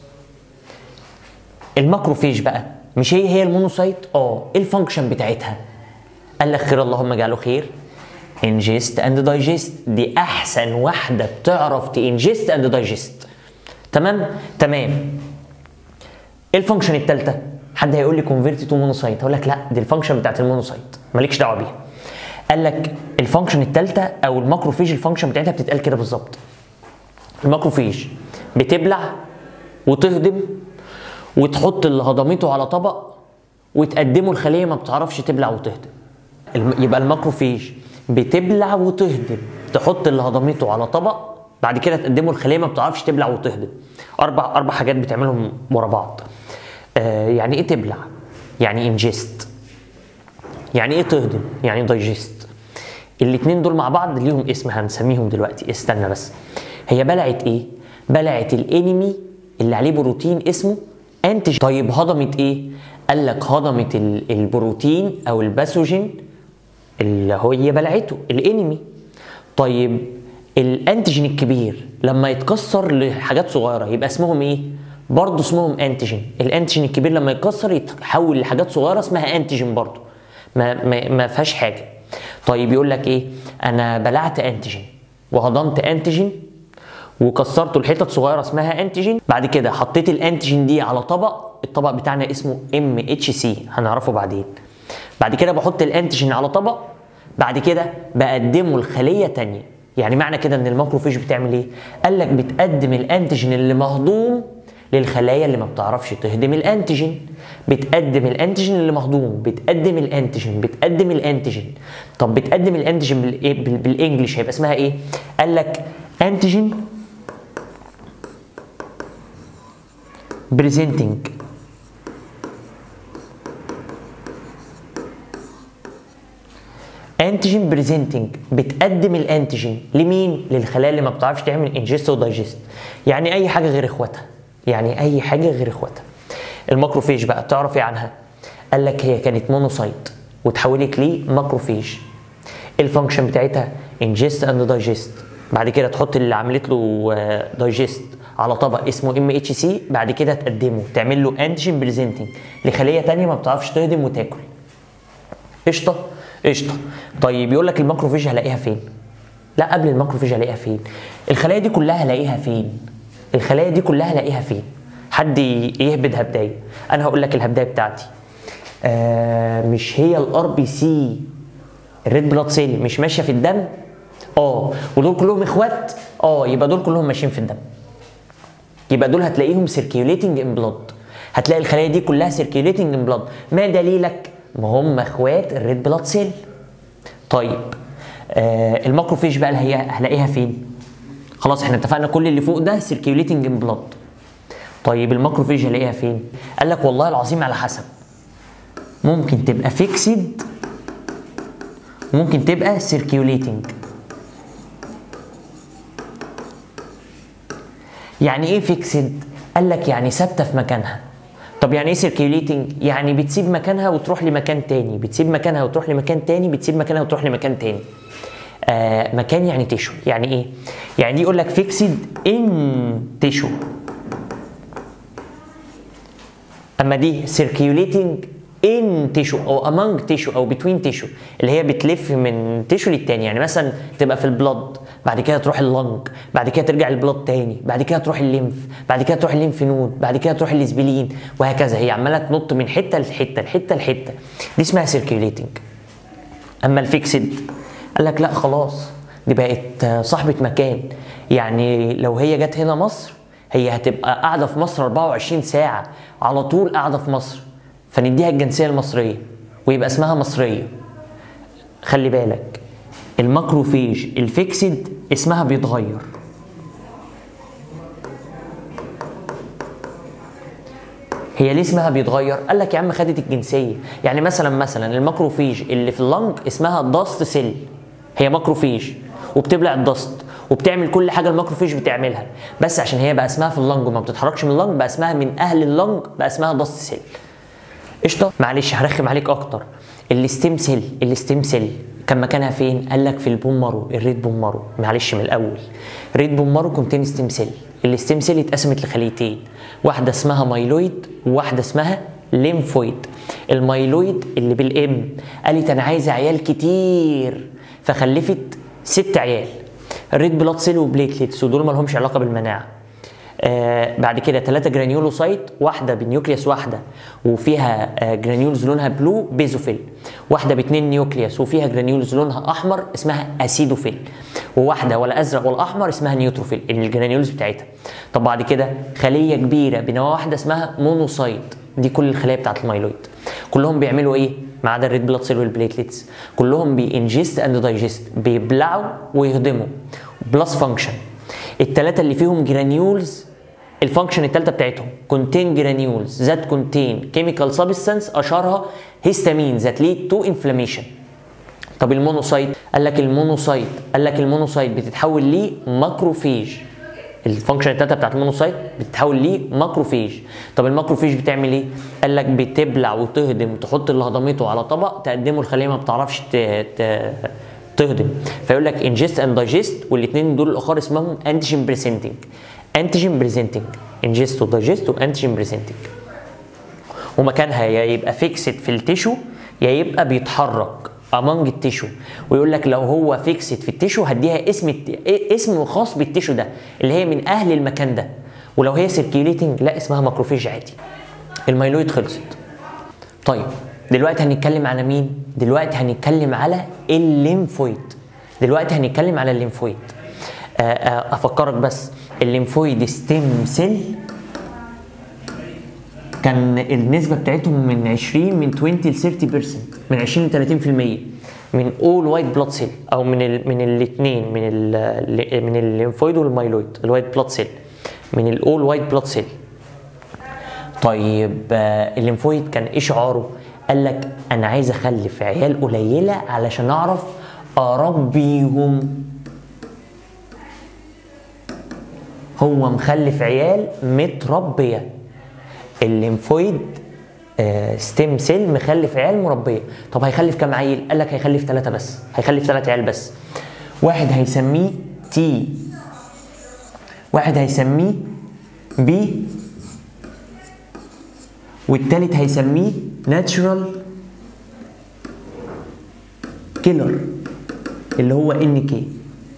الماكروفيج بقى مش هي هي المونوسايت اه ايه الفانكشن بتاعتها قال لك خير اللهم اجعله خير انجست اند دايجست دي احسن واحده بتعرف تنجست اند دايجست تمام تمام ايه الفانكشن الثالثه حد هيقول لي كونفيرت تو مونوسايت هقول لك لا دي الفانكشن بتاعت المونوسايت مالكش دعوه بيها قال لك الفانكشن الثالثه او الماكروفيج الفانكشن بتاعتها بتتقال كده بالظبط الماكروفيج بتبلع وتهضم وتحط اللي هضمته على طبق وتقدمه الخليه ما بتعرفش تبلع وتهضم الم- يبقى الماكروفيج بتبلع وتهضم تحط اللي هضمته على طبق بعد كده تقدمه الخليه ما بتعرفش تبلع وتهضم اربع اربع حاجات بتعملهم ورا بعض آه يعني ايه تبلع يعني انجست يعني ايه تهضم يعني دايجست الاثنين دول مع بعض ليهم اسم هنسميهم دلوقتي استنى بس هي بلعت ايه بلعت الانمي اللي عليه بروتين اسمه انتج طيب هضمت ايه قال لك هضمت ال- البروتين او الباثوجين اللي هي بلعته الانمي طيب الانتيجين الكبير لما يتكسر لحاجات صغيره يبقى اسمهم ايه برضه اسمهم انتيجين الانتيجين الكبير لما يتكسر يتحول لحاجات صغيره اسمها انتيجين برضه ما ما, ما فيهاش حاجه طيب يقول لك ايه انا بلعت انتيجين وهضمت انتيجين وكسرته لحتت صغيره اسمها انتيجين بعد كده حطيت الانتيجين دي على طبق الطبق بتاعنا اسمه ام اتش سي هنعرفه بعدين بعد كده بحط الانتيجين على طبق بعد كده بقدمه لخليه تانية يعني معنى كده ان الماكروفيج بتعمل ايه قال لك بتقدم الانتيجين اللي مهضوم للخلايا اللي ما بتعرفش تهضم الانتيجين بتقدم الانتيجين اللي مهضوم بتقدم الانتيجين بتقدم الانتيجين طب بتقدم الانتيجين بالإيه؟ بال- بالانجلش هيبقى اسمها ايه قال لك انتيجين بريزنتنج انتيجين بريزنتنج بتقدم الانتيجين لمين للخلايا اللي ما بتعرفش تعمل انجست ودايجست يعني اي حاجه غير اخواتها يعني اي حاجه غير اخواتها الماكروفيج بقى تعرف ايه عنها قال لك هي كانت مونوسايت وتحولت لماكروفيج الفانكشن بتاعتها انجست اند دايجست بعد كده تحط اللي عملت له دايجست على طبق اسمه ام اتش سي بعد كده تقدمه تعمل له انتيجين بريزنتنج لخليه تانية ما بتعرفش تهضم وتاكل قشطه قشطه طيب يقول لك الماكروفيج هلاقيها فين لا قبل الماكروفيج هلاقيها فين الخلايا دي كلها هلاقيها فين الخلايا دي كلها هلاقيها فين حد يهبد هبدايه انا هقول لك الهبدايه بتاعتي آه مش هي الار بي سي الريد بلاد سيل مش ماشيه في الدم اه ودول كلهم اخوات اه يبقى دول كلهم ماشيين في الدم يبقى دول هتلاقيهم سيركيوليتنج ان بلاد هتلاقي الخلايا دي كلها سيركيوليتنج ان بلاد ما دليلك ما هم اخوات الريد بلاد سيل طيب آه الماكروفيج بقى اللي هي هلاقيها فين خلاص احنا اتفقنا كل اللي فوق ده سيركيوليتنج ان بلاد طيب الماكروفيج هلاقيها فين قال لك والله العظيم على حسب ممكن تبقى فيكسد ممكن تبقى سيركيوليتنج يعني ايه فيكسد قال لك يعني ثابته في مكانها طب يعني ايه سيركيوليتنج يعني بتسيب مكانها وتروح لمكان تاني بتسيب مكانها وتروح لمكان تاني بتسيب مكانها وتروح لمكان تاني آه مكان يعني تيشو يعني ايه يعني دي يقول لك فيكسد ان تيشو اما دي سيركيوليتنج ان تيشو او امونج تيشو او بتوين تيشو اللي هي بتلف من تيشو للتاني يعني مثلا تبقى في البلد بعد كده تروح اللنج بعد كده ترجع البلد تاني بعد كده تروح الليمف بعد كده تروح الليمف نود بعد كده تروح الاسبلين وهكذا هي عماله تنط من حته لحته لحته لحته دي اسمها سيركيوليتنج اما الفيكسد قال لك لا خلاص دي بقت صاحبه مكان يعني لو هي جت هنا مصر هي هتبقى قاعده في مصر 24 ساعه على طول قاعده في مصر فنديها الجنسيه المصريه ويبقى اسمها مصريه خلي بالك الماكروفيج الفيكسد اسمها بيتغير هي ليه اسمها بيتغير؟ قال لك يا عم خدت الجنسيه، يعني مثلا مثلا الماكروفيج اللي في اللنج اسمها داست سيل هي ماكروفيج وبتبلع الدست وبتعمل كل حاجه الماكروفيج بتعملها بس عشان هي بقى اسمها في اللنج وما بتتحركش من اللنج بقى اسمها من اهل اللنج بقى اسمها داست سيل. قشطه؟ معلش هرخم عليك اكتر. الستيم سيل الستيم سيل كان مكانها فين؟ قال لك في البون مارو الريد بون مارو معلش من الاول. ريد بون مارو كونتين ستيم سيل الستيم سيل اتقسمت لخليتين واحده اسمها مايلويد وواحده اسمها ليمفويد المايلويد اللي بالام قالت انا عايزه عيال كتير فخلفت ست عيال الريد بلاد سيل وبليتليتس ودول ما لهمش علاقه بالمناعه آه بعد كده ثلاثة جرانيولوسايت واحدة بنيوكليوس واحدة وفيها آه جرانيولز لونها بلو بيزوفيل واحدة باتنين نيوكليوس وفيها جرانيولز لونها أحمر اسمها أسيدوفيل وواحدة ولا أزرق ولا أحمر اسمها نيوتروفيل الجرانيولز بتاعتها طب بعد كده خلية كبيرة بنواه واحدة اسمها مونوسايت دي كل الخلايا بتاعت المايلويد كلهم بيعملوا ايه؟ ما عدا الريد بلاد سيل والبليتلتس كلهم بينجست اند دايجست بيبلعوا ويهضموا بلس فانكشن الثلاثه اللي فيهم جرانيولز الفانكشن الثالثه بتاعتهم كونتين جرانيولز ذات كونتين كيميكال سبستانس اشهرها هيستامين ذات ليد تو انفلاميشن طب المونوسايت قال لك المونوسايت قال لك المونوسايت بتتحول ليه ماكروفيج الفانكشن الثالثه بتاعت المونوسايت بتتحول ليه ماكروفيج طب الماكروفيج بتعمل ايه قال لك بتبلع وتهضم وتحط اللي هضمته على طبق تقدمه الخليه ما بتعرفش ت... ت... تهضم فيقول لك انجست اند دايجست والاثنين دول الاخر اسمهم انتيجين بريزنتنج انتيجين بريزنتنج انجست ودايجست وانتيجين بريزنتنج ومكانها يا يبقى فيكسد في التيشو يا يبقى بيتحرك امونج التيشو ويقول لك لو هو فيكسد في التيشو هديها اسم الت... اسم خاص بالتيشو ده اللي هي من اهل المكان ده ولو هي سيركيوليتنج لا اسمها ماكروفيج عادي الميلويد خلصت طيب دلوقتي هنتكلم على مين دلوقتي هنتكلم على الليمفويد دلوقتي هنتكلم على الليمفويد افكرك بس الليمفويد ستيم سيل كان النسبة بتاعتهم من 20 من 20 ل 30% من 20 ل 30% من اول وايت بلاد سيل او من ال من الاثنين من ال من الليمفويد والمايلويد الوايت بلاد سيل من الاول وايت بلاد سيل طيب الليمفويد كان ايه شعاره؟ قال لك انا عايز اخلف عيال قليله علشان اعرف اربيهم هو مخلف عيال متربيه الليمفويد آه ستيم سيل مخلف عيال مربيه طب هيخلف كام عيل قال لك هيخلف ثلاثه بس هيخلف ثلاث عيال بس واحد هيسميه تي واحد هيسميه بي والتالت هيسميه ناتشورال كيلر اللي هو ان كي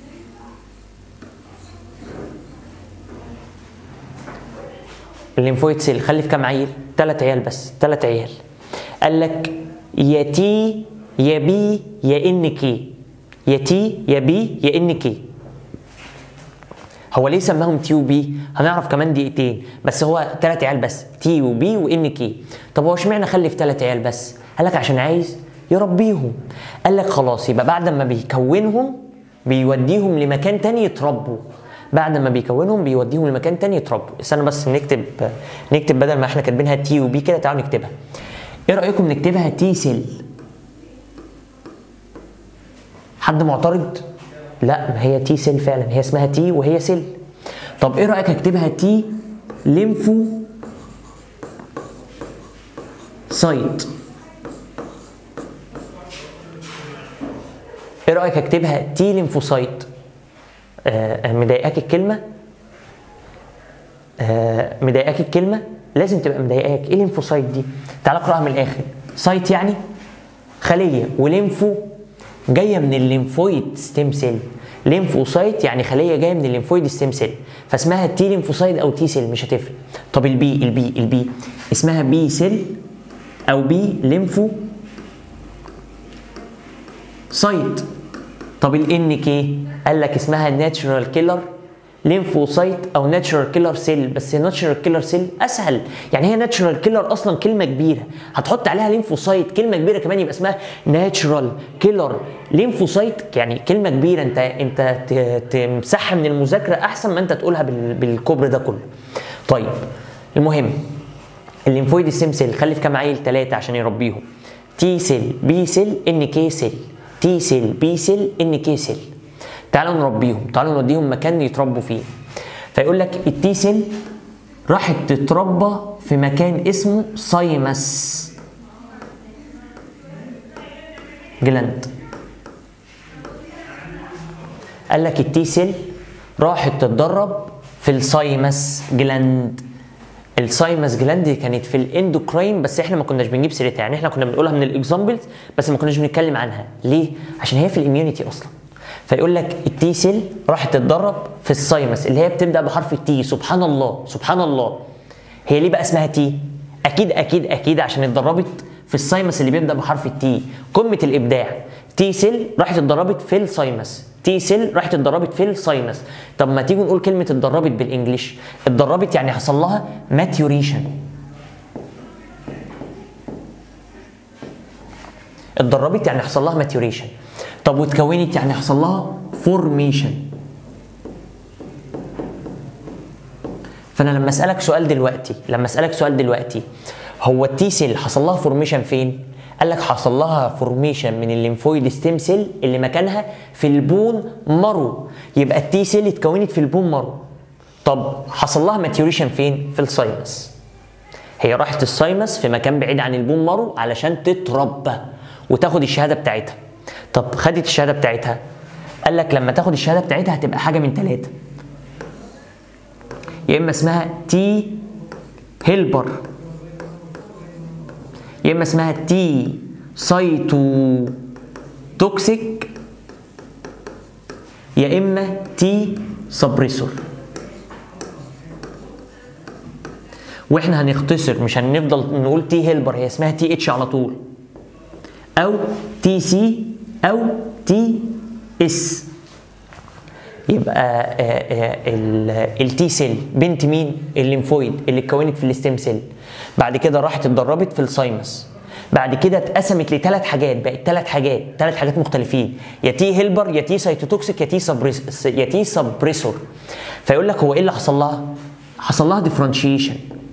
الليمفويد سيل خلف كام عيل؟ ثلاث عيال بس ثلاث عيال قال لك يا تي يا بي يا ان كي يا تي يا بي يا ان كي هو ليه سماهم تي وبي؟ هنعرف كمان دقيقتين بس هو ثلاث عيال بس تي وبي وان كي طب هو اشمعنى خلف ثلاث عيال بس؟ قال لك عشان عايز يربيهم قال لك خلاص يبقى بعد ما بيكونهم بيوديهم لمكان تاني يتربوا بعد ما بيكونهم بيوديهم لمكان تاني يتربوا استنى بس نكتب نكتب بدل ما احنا كاتبينها تي وبي كده تعالوا نكتبها ايه رايكم نكتبها تي سيل حد معترض لا ما هي تي سيل فعلا هي اسمها تي وهي سيل طب ايه رايك اكتبها تي ليمفو سايت ايه رايك اكتبها تي ليمفوسايت آه مضايقاك الكلمه آه مضايقاك الكلمه لازم تبقى مضايقاك ايه الليمفوسايت دي تعال اقراها من الاخر سايت يعني خليه وليمفو جايه من الليمفويد ستيم سيل ليمفوسايت يعني خليه جايه من الليمفويد ستيم سيل فاسمها تي ليمفوسايت او تي سيل مش هتفرق طب البي البي البي اسمها بي سيل او بي ليمفو سايت طب الان كي قال لك اسمها ناتشورال كيلر ليمفوسايت او ناتشرال كيلر سيل بس ناتشرال كيلر سيل اسهل يعني هي ناتشرال كيلر اصلا كلمه كبيره هتحط عليها ليمفوسايت كلمه كبيره كمان يبقى اسمها ناتشرال كيلر ليمفوسايت يعني كلمه كبيره انت انت ت- تمسحها من المذاكره احسن ما انت تقولها بال- بالكبر ده كله طيب المهم الليمفويد ستيم سيل خلف كام عيل ثلاثه عشان يربيهم تي سيل بي سيل ان كي سيل تي سيل بي سيل ان كي سيل تعالوا نربيهم تعالوا نوديهم مكان يتربوا فيه فيقول لك التي سيل راحت تتربى في مكان اسمه سايمس جلاند قال لك التي سيل راحت تتدرب في السايمس جلاند السايمس جلاند دي كانت في الاندوكراين بس احنا ما كناش بنجيب سيرتها يعني احنا كنا بنقولها من الاكزامبلز بس ما كناش بنتكلم عنها ليه عشان هي في الاميونيتي اصلا فيقول لك التي سيل راحت تتدرب في السايمس اللي هي بتبدا بحرف التي سبحان الله سبحان الله هي ليه بقى اسمها تي اكيد اكيد اكيد عشان اتدربت في السايمس اللي بيبدا بحرف التي قمه الابداع تي سيل راحت اتدربت في السايمس تي سيل راحت اتدربت في الساينس طب ما تيجي نقول كلمه اتدربت بالانجلش اتدربت يعني حصل لها ماتيوريشن اتدربت يعني حصل لها ماتيوريشن طب واتكونت يعني حصل لها فورميشن فانا لما اسالك سؤال دلوقتي لما اسالك سؤال دلوقتي هو التي سيل حصل لها فورميشن فين قال لك حصل لها فورميشن من الليمفويد ستيم سيل اللي مكانها في البون مارو يبقى التي سيل اتكونت في البون مارو طب حصل لها ماتيوريشن فين في الساينس هي راحت السايمس في مكان بعيد عن البون مارو علشان تتربى وتاخد الشهاده بتاعتها طب خدت الشهاده بتاعتها قال لك لما تاخد الشهاده بتاعتها هتبقى حاجه من ثلاثه يا اما اسمها تي هيلبر يا اما اسمها تي سايتو توكسيك يا اما تي سبريسور واحنا هنختصر مش هنفضل نقول تي هيلبر هي اسمها تي اتش على طول او تي سي او تي اس يبقى التي سيل بنت مين الليمفويد اللي اتكونت في الستيم سيل بعد كده راحت اتدربت في السايمس بعد كده اتقسمت لثلاث حاجات بقت ثلاث حاجات ثلاث حاجات مختلفين يا تي هيلبر يا تي سايتوتوكسيك يا تي سبريس يا تي سبريسور فيقول لك هو ايه اللي حصل لها حصل لها ديفرنشيشن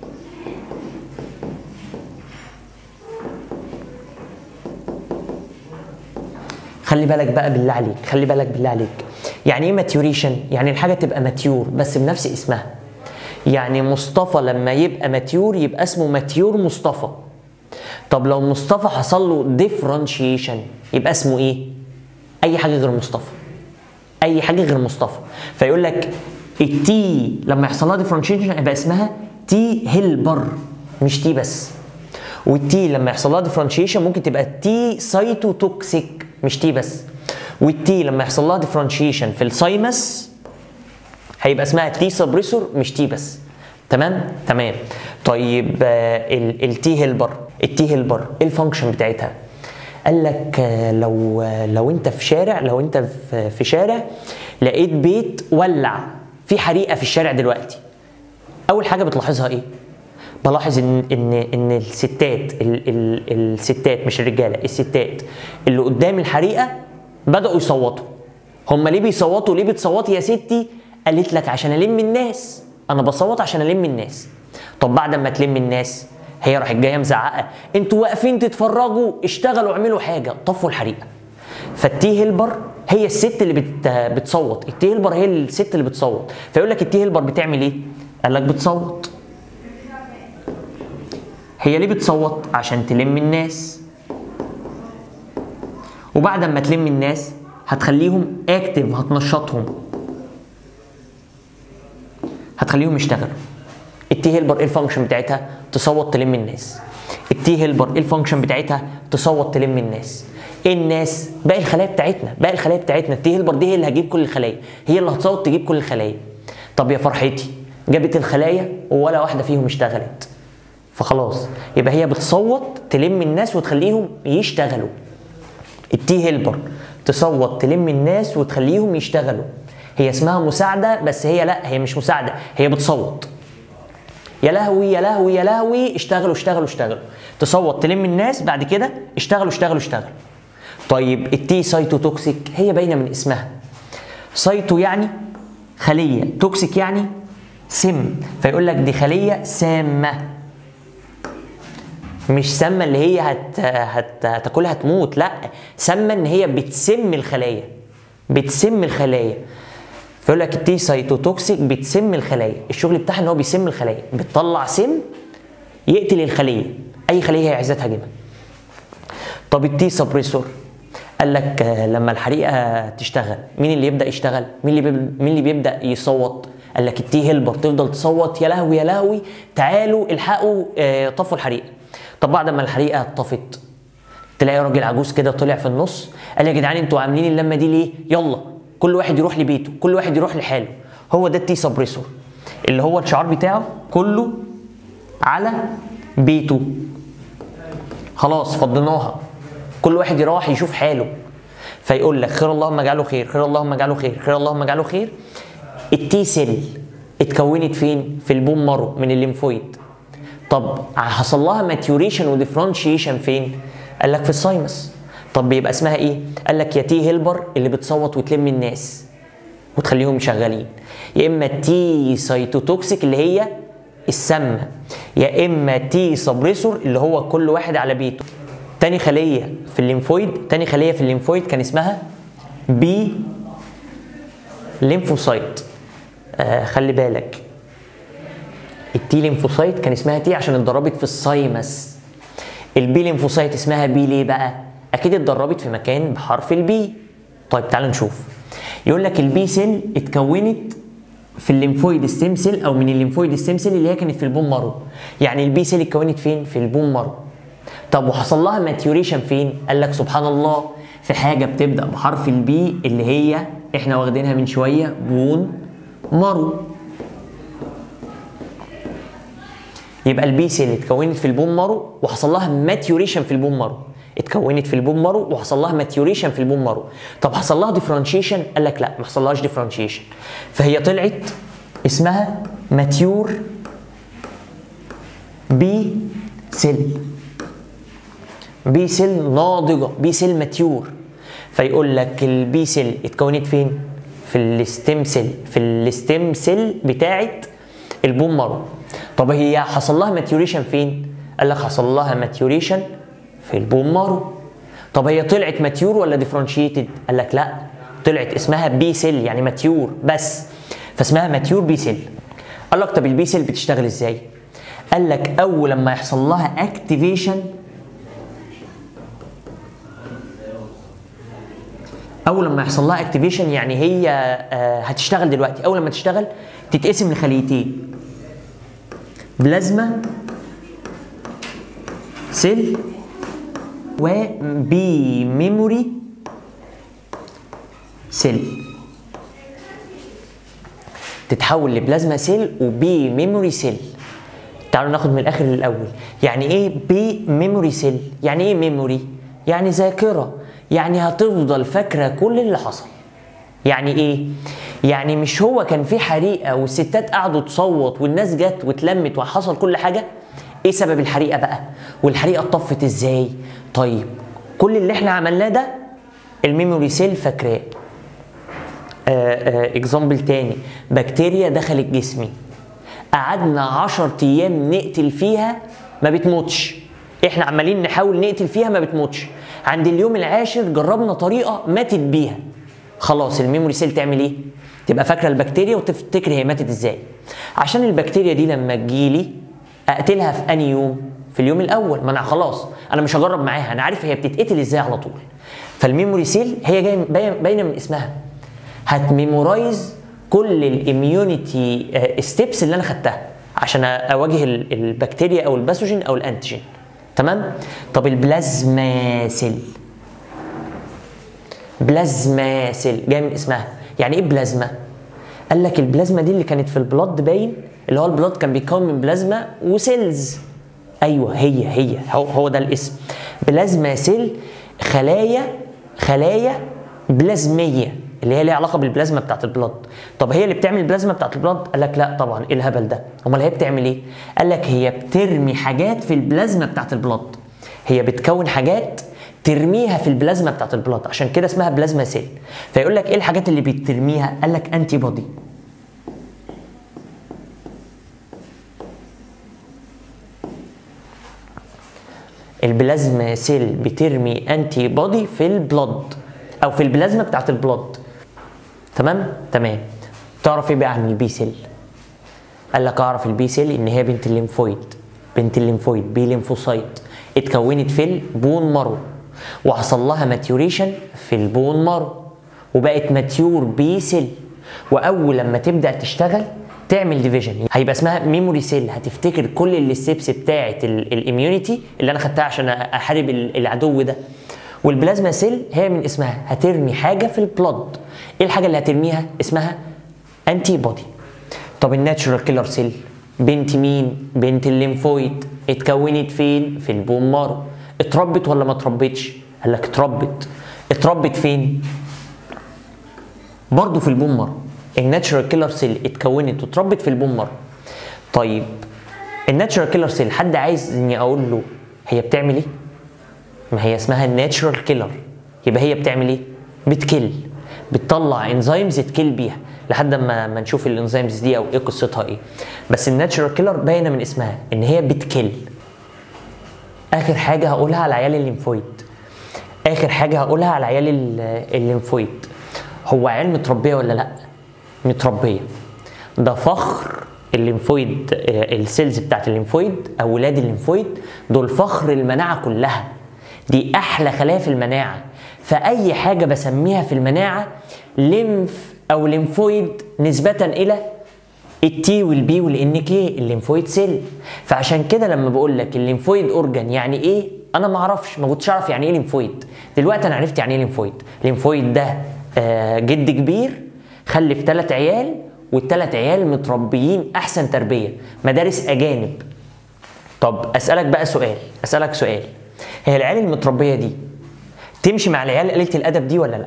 خلي بالك بقى بالله عليك خلي بالك بالله عليك يعني ايه ماتيوريشن يعني الحاجه تبقى ماتيور بس بنفس اسمها يعني مصطفى لما يبقى ماتيور يبقى اسمه ماتيور مصطفى طب لو مصطفى حصل له ديفرنشيشن يبقى اسمه ايه اي حاجه غير مصطفى اي حاجه غير مصطفى فيقول لك التي لما يحصل لها ديفرنشيشن يبقى اسمها تي هيلبر مش تي بس والتي لما يحصل لها ديفرنشيشن ممكن تبقى تي سايتوتوكسيك مش تي بس والتي لما يحصل لها ديفرنشيشن في السايمس هيبقى اسمها تي سبريسور مش تي بس تمام تمام طيب التي هيلبر التي هيلبر ايه الفانكشن بتاعتها قال لك آه، لو آه، لو انت في شارع لو انت في- في شارع لقيت بيت ولع في حريقه في الشارع دلوقتي اول حاجه بتلاحظها ايه بلاحظ ان ان ان الستات ال ال الستات مش الرجاله الستات اللي قدام الحريقه بداوا يصوتوا هم ليه بيصوتوا ليه بتصوتي يا ستي قالت لك عشان الم الناس انا بصوت عشان الم الناس طب بعد ما تلم الناس هي راحت جايه مزعقه انتوا واقفين تتفرجوا اشتغلوا اعملوا حاجه طفوا الحريقه فالتي هيلبر هي الست اللي بت بتصوت التي هيلبر هي الست اللي بتصوت فيقول لك التي هيلبر بتعمل ايه قال لك بتصوت هي ليه بتصوت عشان تلم الناس وبعد ما تلم الناس هتخليهم اكتف هتنشطهم هتخليهم يشتغلوا التي هيلبر ايه الفانكشن بتاعتها تصوت تلم الناس التي هيلبر ايه الفانكشن بتاعتها تصوت تلم الناس ايه الناس باقي الخلايا بتاعتنا باقي الخلايا بتاعتنا التي هيلبر دي هي اللي هتجيب كل الخلايا هي اللي هتصوت تجيب كل الخلايا طب يا فرحتي جابت الخلايا ولا واحده فيهم اشتغلت فخلاص يبقى هي بتصوت تلم الناس وتخليهم يشتغلوا التي هيلبر تصوت تلم الناس وتخليهم يشتغلوا هي اسمها مساعده بس هي لا هي مش مساعده هي بتصوت يا لهوي يا لهوي يا لهوي اشتغلوا اشتغلوا اشتغلوا تصوت تلم الناس بعد كده اشتغلوا اشتغلوا اشتغلوا طيب التي سايتوتوكسيك هي باينه من اسمها سايتو يعني خليه توكسيك يعني سم فيقول لك دي خليه سامه مش سامه اللي هي هت... هت... هتاكلها تموت لا سامه ان هي بتسم الخلايا بتسم الخلايا فيقول لك التي سايتوتوكسيك بتسم الخلايا الشغل بتاعها ان هو بيسم الخلايا بتطلع سم يقتل الخليه اي خليه هي عايزاها تهاجمها طب التي سبريسور قال لك آه، لما الحريقه تشتغل مين اللي يبدا يشتغل مين اللي بيب... مين اللي بيبدا يصوت قال لك التي هيلبر تفضل تصوت يا لهوي يا لهوي تعالوا الحقوا آه، طفوا الحريقه طب بعد ما الحريقه طفت تلاقي راجل عجوز كده طلع في النص قال يا جدعان انتوا عاملين اللمه دي ليه يلا كل واحد يروح لبيته كل واحد يروح لحاله هو ده التي سبريسور اللي هو الشعار بتاعه كله على بيته خلاص فضيناها كل واحد يروح يشوف حاله فيقول لك خير اللهم اجعله خير خير اللهم اجعله خير خير اللهم اجعله خير التي سيل اتكونت فين في البون مارو من الليمفويد طب حصل لها ماتيوريشن وديفرنشيشن فين قال لك في الساينس طب بيبقى اسمها ايه قال لك يا تي هيلبر اللي بتصوت وتلم الناس وتخليهم شغالين يا اما تي سايتوتوكسيك اللي هي السامه يا اما تي سبريسور اللي هو كل واحد على بيته تاني خليه في الليمفويد تاني خليه في الليمفويد كان اسمها بي ليمفوسايت آه خلي بالك التي ليمفوسايت كان اسمها تي عشان اتدربت في السايمس البي ليمفوسايت اسمها بي ليه بقى اكيد اتدربت في مكان بحرف البي طيب تعال نشوف يقول لك البي سيل اتكونت في الليمفويد ستيم سيل او من الليمفويد ستيم سيل اللي هي كانت في البون مارو يعني البي سيل اتكونت فين في البون مارو طب وحصل لها ماتيوريشن فين قال لك سبحان الله في حاجه بتبدا بحرف البي اللي هي احنا واخدينها من شويه بون مارو يبقى البي سيل اتكونت في البون مارو وحصل لها ماتيوريشن في البون مارو اتكونت في البون مارو وحصل لها ماتيوريشن في البون مارو طب حصل لها ديفرنشيشن قال لك لا ما حصلهاش ديفرنشيشن فهي طلعت اسمها ماتيور بي سيل بي سيل ناضجه بي سيل ماتيور فيقول لك البي سيل اتكونت فين في الستيم سيل في الستيم سيل بتاعت البون مارو طب هي حصل لها ماتيوريشن فين قال لك حصل لها ماتيوريشن في البون مارو طب هي طلعت ماتيور ولا ديفرنشيتد قال لك لا طلعت اسمها بي سيل يعني ماتيور بس فاسمها ماتيور بي سيل قال لك طب البي سيل بتشتغل ازاي قال لك اول لما يحصل لها اكتيفيشن اول لما يحصل لها اكتيفيشن يعني هي آه، هتشتغل دلوقتي اول لما تشتغل تتقسم لخليتين بلازما سيل وبي ميموري سيل تتحول لبلازما سيل وبي ميموري سيل تعالوا ناخد من الاخر للاول يعني ايه بي ميموري سيل يعني ايه ميموري يعني ذاكره يعني هتفضل فاكره كل اللي حصل يعني ايه يعني مش هو كان في حريقه والستات قعدوا تصوت والناس جت واتلمت وحصل كل حاجه ايه سبب الحريقه بقى والحريقه اتطفت ازاي طيب كل اللي احنا عملناه ده الميموري سيل فاكراه اكزامبل تاني بكتيريا دخلت جسمي قعدنا 10 ايام نقتل فيها ما بتموتش احنا عمالين نحاول نقتل فيها ما بتموتش عند اليوم العاشر جربنا طريقه ماتت بيها خلاص الميموري سيل تعمل ايه تبقى فاكره البكتيريا وتفتكر هي ماتت ازاي عشان البكتيريا دي لما تجيلي اقتلها في انهي يوم في اليوم الاول ما انا خلاص انا مش هجرب معاها انا عارف هي بتتقتل ازاي على طول فالميموري سيل هي جايه باين- باينه من اسمها هتميمورايز كل الاميونيتي ستيبس اللي انا خدتها عشان اواجه ال- البكتيريا او الباثوجين او الانتيجين تمام طب البلازما سيل بلازما سيل جاي من اسمها يعني ايه بلازما قال لك البلازما دي اللي كانت في البلاد باين اللي هو البلاد كان بيتكون من بلازما وسيلز ايوه هي هي هو, هو ده الاسم بلازما سيل خلايا خلايا بلازميه اللي هي ليها علاقه بالبلازما بتاعت البلاد طب هي اللي بتعمل البلازما بتاعت البلاد قال لك لا طبعا ايه الهبل ده امال هي بتعمل ايه قال لك هي بترمي حاجات في البلازما بتاعت البلاد هي بتكون حاجات ترميها في البلازما بتاعت البلاد عشان كده اسمها بلازما سيل فيقول لك ايه الحاجات اللي بترميها قال لك انتي بودي البلازما سيل بترمي انتي بودي في البلد او في البلازما بتاعت البلد تمام تمام تعرف ايه بقى عن البي سيل قال لك اعرف البي سيل ان هي بنت الليمفويد بنت الليمفويد بي ليمفوسايت اتكونت في البون مارو وحصل لها ماتيوريشن في البون مارو وبقت ماتيور بي سيل واول لما تبدا تشتغل تعمل ديفيجن هيبقى اسمها ميموري سيل هتفتكر كل الستبس بتاعه الاميونيتي اللي انا خدتها عشان احارب العدو ده والبلازما سيل هي من اسمها هترمي حاجه في البلد ايه الحاجه اللي هترميها اسمها انتي بودي طب الناتشورال كيلر سيل بنت مين بنت الليمفويد اتكونت فين في البون مارو اتربت ولا ما اتربتش قال لك اتربت اتربت فين برضه في البون مارو الناتشورال كيلر سيل اتكونت واتربت في البون مارو طيب الناتشورال كيلر سيل حد عايز اني اقول له هي بتعمل ايه ما هي اسمها الناتشورال كيلر يبقى هي بتعمل ايه بتكل بتطلع انزيمز تكل بيها لحد ما ما نشوف الانزيمز دي او ايه قصتها ايه بس الناتشورال كيلر باينه من اسمها ان هي بتكل اخر حاجه هقولها على عيال الليمفويد اخر حاجه هقولها على عيال الليمفويد هو عيال متربيه ولا لا متربيه ده فخر الليمفويد السيلز بتاعت الليمفويد او ولاد الليمفويد دول فخر المناعه كلها دي احلى خلايا في المناعه فاي حاجه بسميها في المناعه ليمف او ليمفويد نسبه الى التي والبي والان كي الليمفويد سيل فعشان كده لما بقول لك الليمفويد اورجان يعني ايه انا ما اعرفش ما كنتش اعرف يعني ايه ليمفويد دلوقتي انا عرفت يعني ايه ليمفويد ليمفويد ده آه جد كبير خلف ثلاث عيال والثلاث عيال متربيين احسن تربيه مدارس اجانب طب اسالك بقى سؤال اسالك سؤال هي العيال المتربيه دي تمشي مع العيال قليله الادب دي ولا لا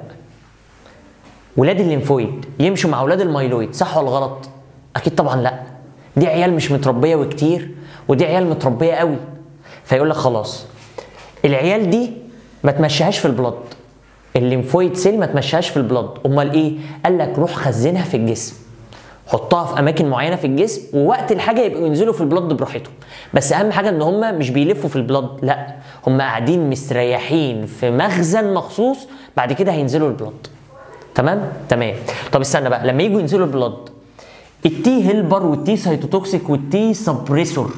ولاد الليمفويد يمشوا مع ولاد المايلويد صح ولا غلط اكيد طبعا لا دي عيال مش متربيه وكتير ودي عيال متربيه قوي فيقول لك خلاص العيال دي ما تمشيهاش في البلد الليمفويد سيل ما تمشيهاش في البلد امال ايه قال لك روح خزنها في الجسم حطها في اماكن معينه في الجسم ووقت الحاجه يبقوا ينزلوا في البلد براحتهم بس اهم حاجه ان هم مش بيلفوا في البلد لا هم قاعدين مستريحين في مخزن مخصوص بعد كده هينزلوا البلد تمام تمام طب استنى بقى لما يجوا ينزلوا البلد التي هيلبر والتي سيتوتوكسيك والتي سبريسور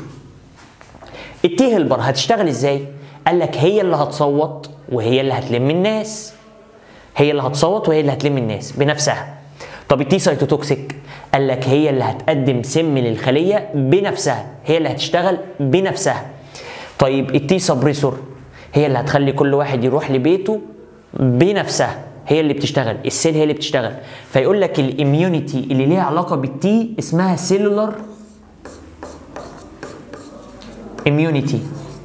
التي هيلبر هتشتغل ازاي قال لك هي اللي هتصوت وهي اللي هتلم الناس هي اللي هتصوت وهي اللي هتلم الناس بنفسها طب التي سيتوتوكسيك قال لك هي اللي هتقدم سم للخليه بنفسها هي اللي هتشتغل بنفسها طيب التي سبريسور هي اللي هتخلي كل واحد يروح لبيته بنفسها هي اللي بتشتغل السيل هي اللي بتشتغل فيقول لك الاميونيتي اللي ليها علاقه بالتي اسمها سيلولار اميونيتي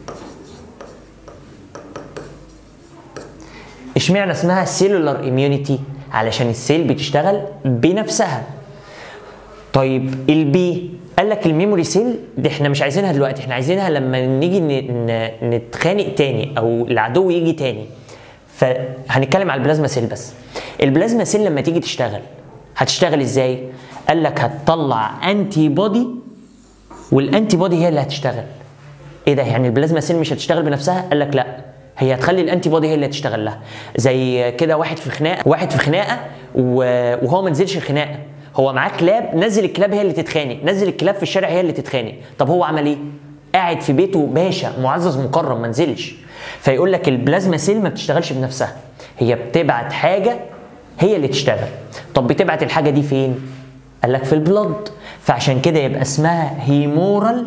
اشمعنى اسمها سيلولار اميونيتي علشان السيل بتشتغل بنفسها طيب البي قال لك الميموري سيل دي احنا مش عايزينها دلوقتي احنا عايزينها لما نيجي نتخانق تاني او العدو يجي تاني فهنتكلم على البلازما سيل بس البلازما سيل لما تيجي تشتغل هتشتغل ازاي قال لك هتطلع انتي بودي والانتي بودي هي اللي هتشتغل ايه ده يعني البلازما سيل مش هتشتغل بنفسها قال لك لا هي هتخلي الانتي بودي هي اللي هتشتغل لها زي كده واحد في خناقه واحد في خناقه وهو ما نزلش الخناقه هو معاه كلاب نزل الكلاب هي اللي تتخانق نزل الكلاب في الشارع هي اللي تتخانق طب هو عمل ايه قاعد في بيته باشا معزز مكرم ما نزلش فيقول لك البلازما سيل ما بتشتغلش بنفسها هي بتبعت حاجه هي اللي تشتغل طب بتبعت الحاجه دي فين قال لك في البلد فعشان كده يبقى اسمها هيمورال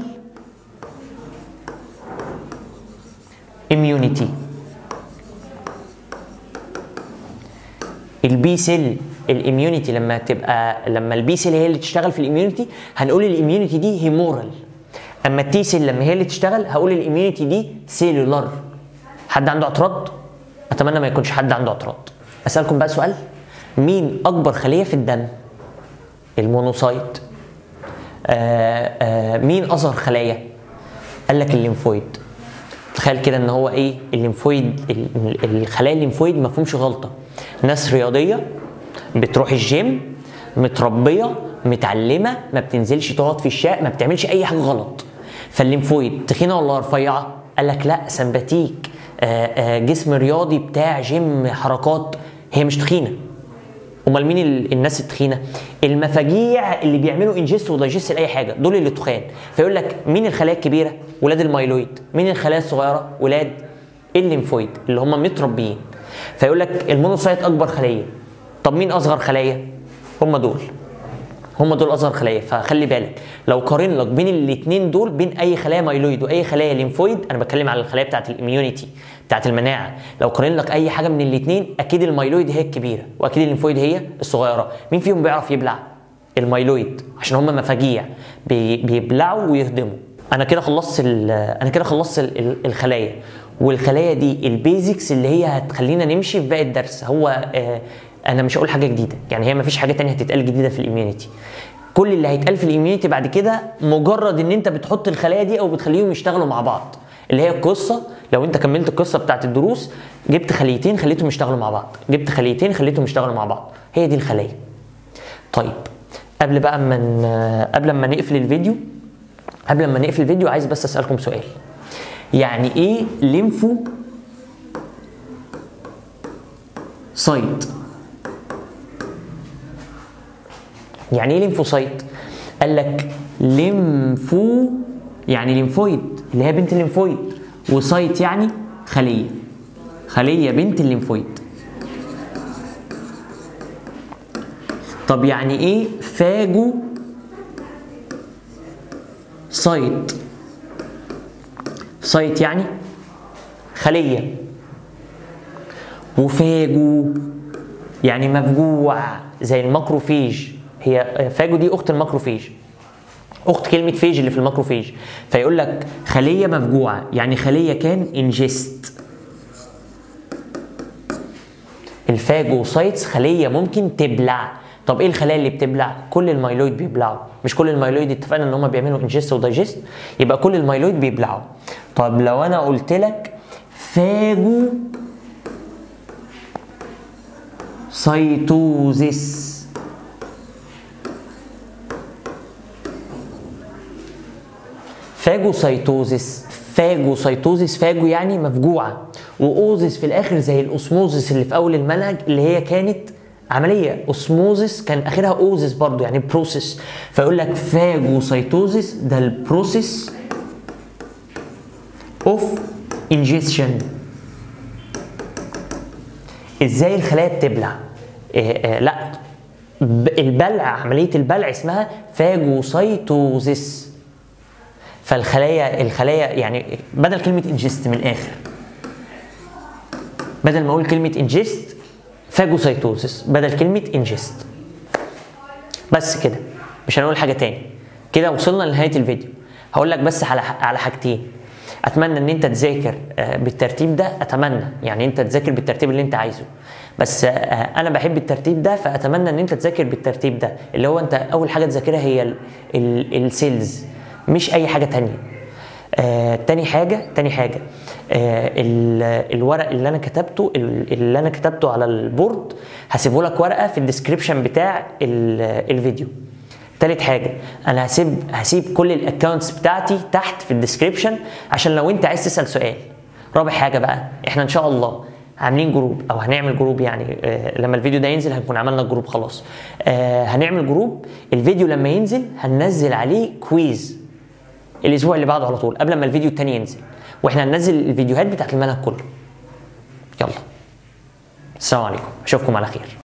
اميونيتي البي سيل الاميونيتي لما تبقى لما البي سيل هي اللي تشتغل في الاميونيتي هنقول الاميونيتي دي هيمورال اما التي سيل لما هي اللي تشتغل هقول الاميونيتي دي سيلولار حد عنده اعتراض اتمنى ما يكونش حد عنده اعتراض اسالكم بقى سؤال مين اكبر خليه في الدم المونوسايت آه آه مين اصغر خلايا قال لك الليمفويد تخيل كده ان هو ايه الليمفويد ال- ال- الخلايا الليمفويد ما فيهمش غلطه ناس رياضيه بتروح الجيم متربيه متعلمه ما بتنزلش تقعد في الشارع ما بتعملش اي حاجه غلط فالليمفويد تخينه ولا رفيعه قال لك لا سمباتيك آه آه جسم رياضي بتاع جيم حركات هي مش تخينه امال مين ال- الناس التخينه المفاجيع اللي بيعملوا انجست ودايجست لاي حاجه دول اللي تخان فيقول لك مين الخلايا الكبيره ولاد المايلويد مين الخلايا الصغيره ولاد الليمفويد اللي هم متربيين فيقول لك المونوسايت اكبر خليه طب مين اصغر خلايا هم دول هم دول اصغر خلايا فخلي بالك لو قارن لك بين الاثنين دول بين اي خلايا مايلويد واي خلايا ليمفويد انا بتكلم على الخلايا بتاعه الاميونيتي بتاعه المناعه لو قارن لك اي حاجه من الاثنين اكيد المايلويد هي الكبيره واكيد الليمفويد هي الصغيره مين فيهم بيعرف يبلع المايلويد عشان هم مفاجيع بي- بيبلعوا ويهضموا انا كده خلصت ال- انا كده خلصت ال- ال- الخلايا والخلايا دي البيزكس اللي هي هتخلينا نمشي في باقي الدرس هو آه انا مش هقول حاجه جديده يعني هي مفيش حاجه تانية هتتقال جديده في الاميونيتي كل اللي هيتقال في الاميونيتي بعد كده مجرد ان انت بتحط الخلايا دي او بتخليهم يشتغلوا مع بعض اللي هي القصه لو انت كملت القصه بتاعت الدروس جبت خليتين خليتهم يشتغلوا مع بعض جبت خليتين خليتهم يشتغلوا مع بعض هي دي الخلايا طيب قبل بقى ما ن- قبل ما نقفل الفيديو قبل ما نقفل الفيديو عايز بس اسالكم سؤال يعني ايه ليمفو سايت يعني ايه ليمفوسايت قال لك ليمفو يعني ليمفويد اللي هي بنت الليمفويد وسايت يعني خليه خليه بنت الليمفويد طب يعني ايه فاجو سايت سايت يعني خليه وفاجو يعني مفجوع زي الماكروفيج هي فاجو دي اخت الماكروفيج اخت كلمه فيج اللي في الماكروفيج فيقول لك خليه مفجوعه يعني خليه كان انجست الفاجوسايتس خليه ممكن تبلع طب ايه الخلايا اللي بتبلع كل المايلويد بيبلعوا مش كل المايلويد اتفقنا ان هم بيعملوا انجست ودايجست يبقى كل المايلويد بيبلعوا طب لو انا قلت لك فاجو سيتوزيس فاجوسايتوزيس فاجوسايتوزيس فاجو يعني مفجوعه واوزيس في الاخر زي الاسموزيس اللي في اول المنهج اللي هي كانت عمليه اسموزيس كان اخرها اوزيس برضو يعني بروسيس فيقول لك فاجوسايتوزيس ده البروسيس اوف انجيشن ازاي الخلايا بتبلع إيه إيه لا ب- البلع عمليه البلع اسمها فاجوسايتوزيس فالخلايا الخلايا يعني بدل كلمه انجست من الاخر بدل ما اقول كلمه انجست فاجوسايتوزيس بدل كلمه انجست بس كده مش هنقول حاجه تاني كده وصلنا لنهايه الفيديو هقول لك بس على على حاجتين اتمنى ان انت تذاكر آه، بالترتيب ده اتمنى يعني انت تذاكر بالترتيب اللي انت عايزه بس آه، انا بحب الترتيب ده فاتمنى ان انت تذاكر بالترتيب ده اللي هو انت اول حاجه تذاكرها هي ال- ال- السيلز مش اي حاجه تانية آه، تاني حاجة تاني حاجة آه، ال- الورق اللي انا كتبته ال- اللي انا كتبته على البورد هسيبه لك ورقة في الديسكريبشن بتاع ال- الفيديو تالت حاجة انا هسيب هسيب كل الاكونتس بتاعتي تحت في الديسكريبشن عشان لو انت عايز تسأل سؤال رابع حاجة بقى احنا ان شاء الله عاملين جروب او هنعمل جروب يعني آه، لما الفيديو ده ينزل هنكون عملنا الجروب خلاص آه، هنعمل جروب الفيديو لما ينزل هننزل عليه كويز الاسبوع اللي بعده على طول قبل ما الفيديو التاني ينزل واحنا هننزل الفيديوهات بتاعت المنهج كله يلا السلام عليكم اشوفكم على خير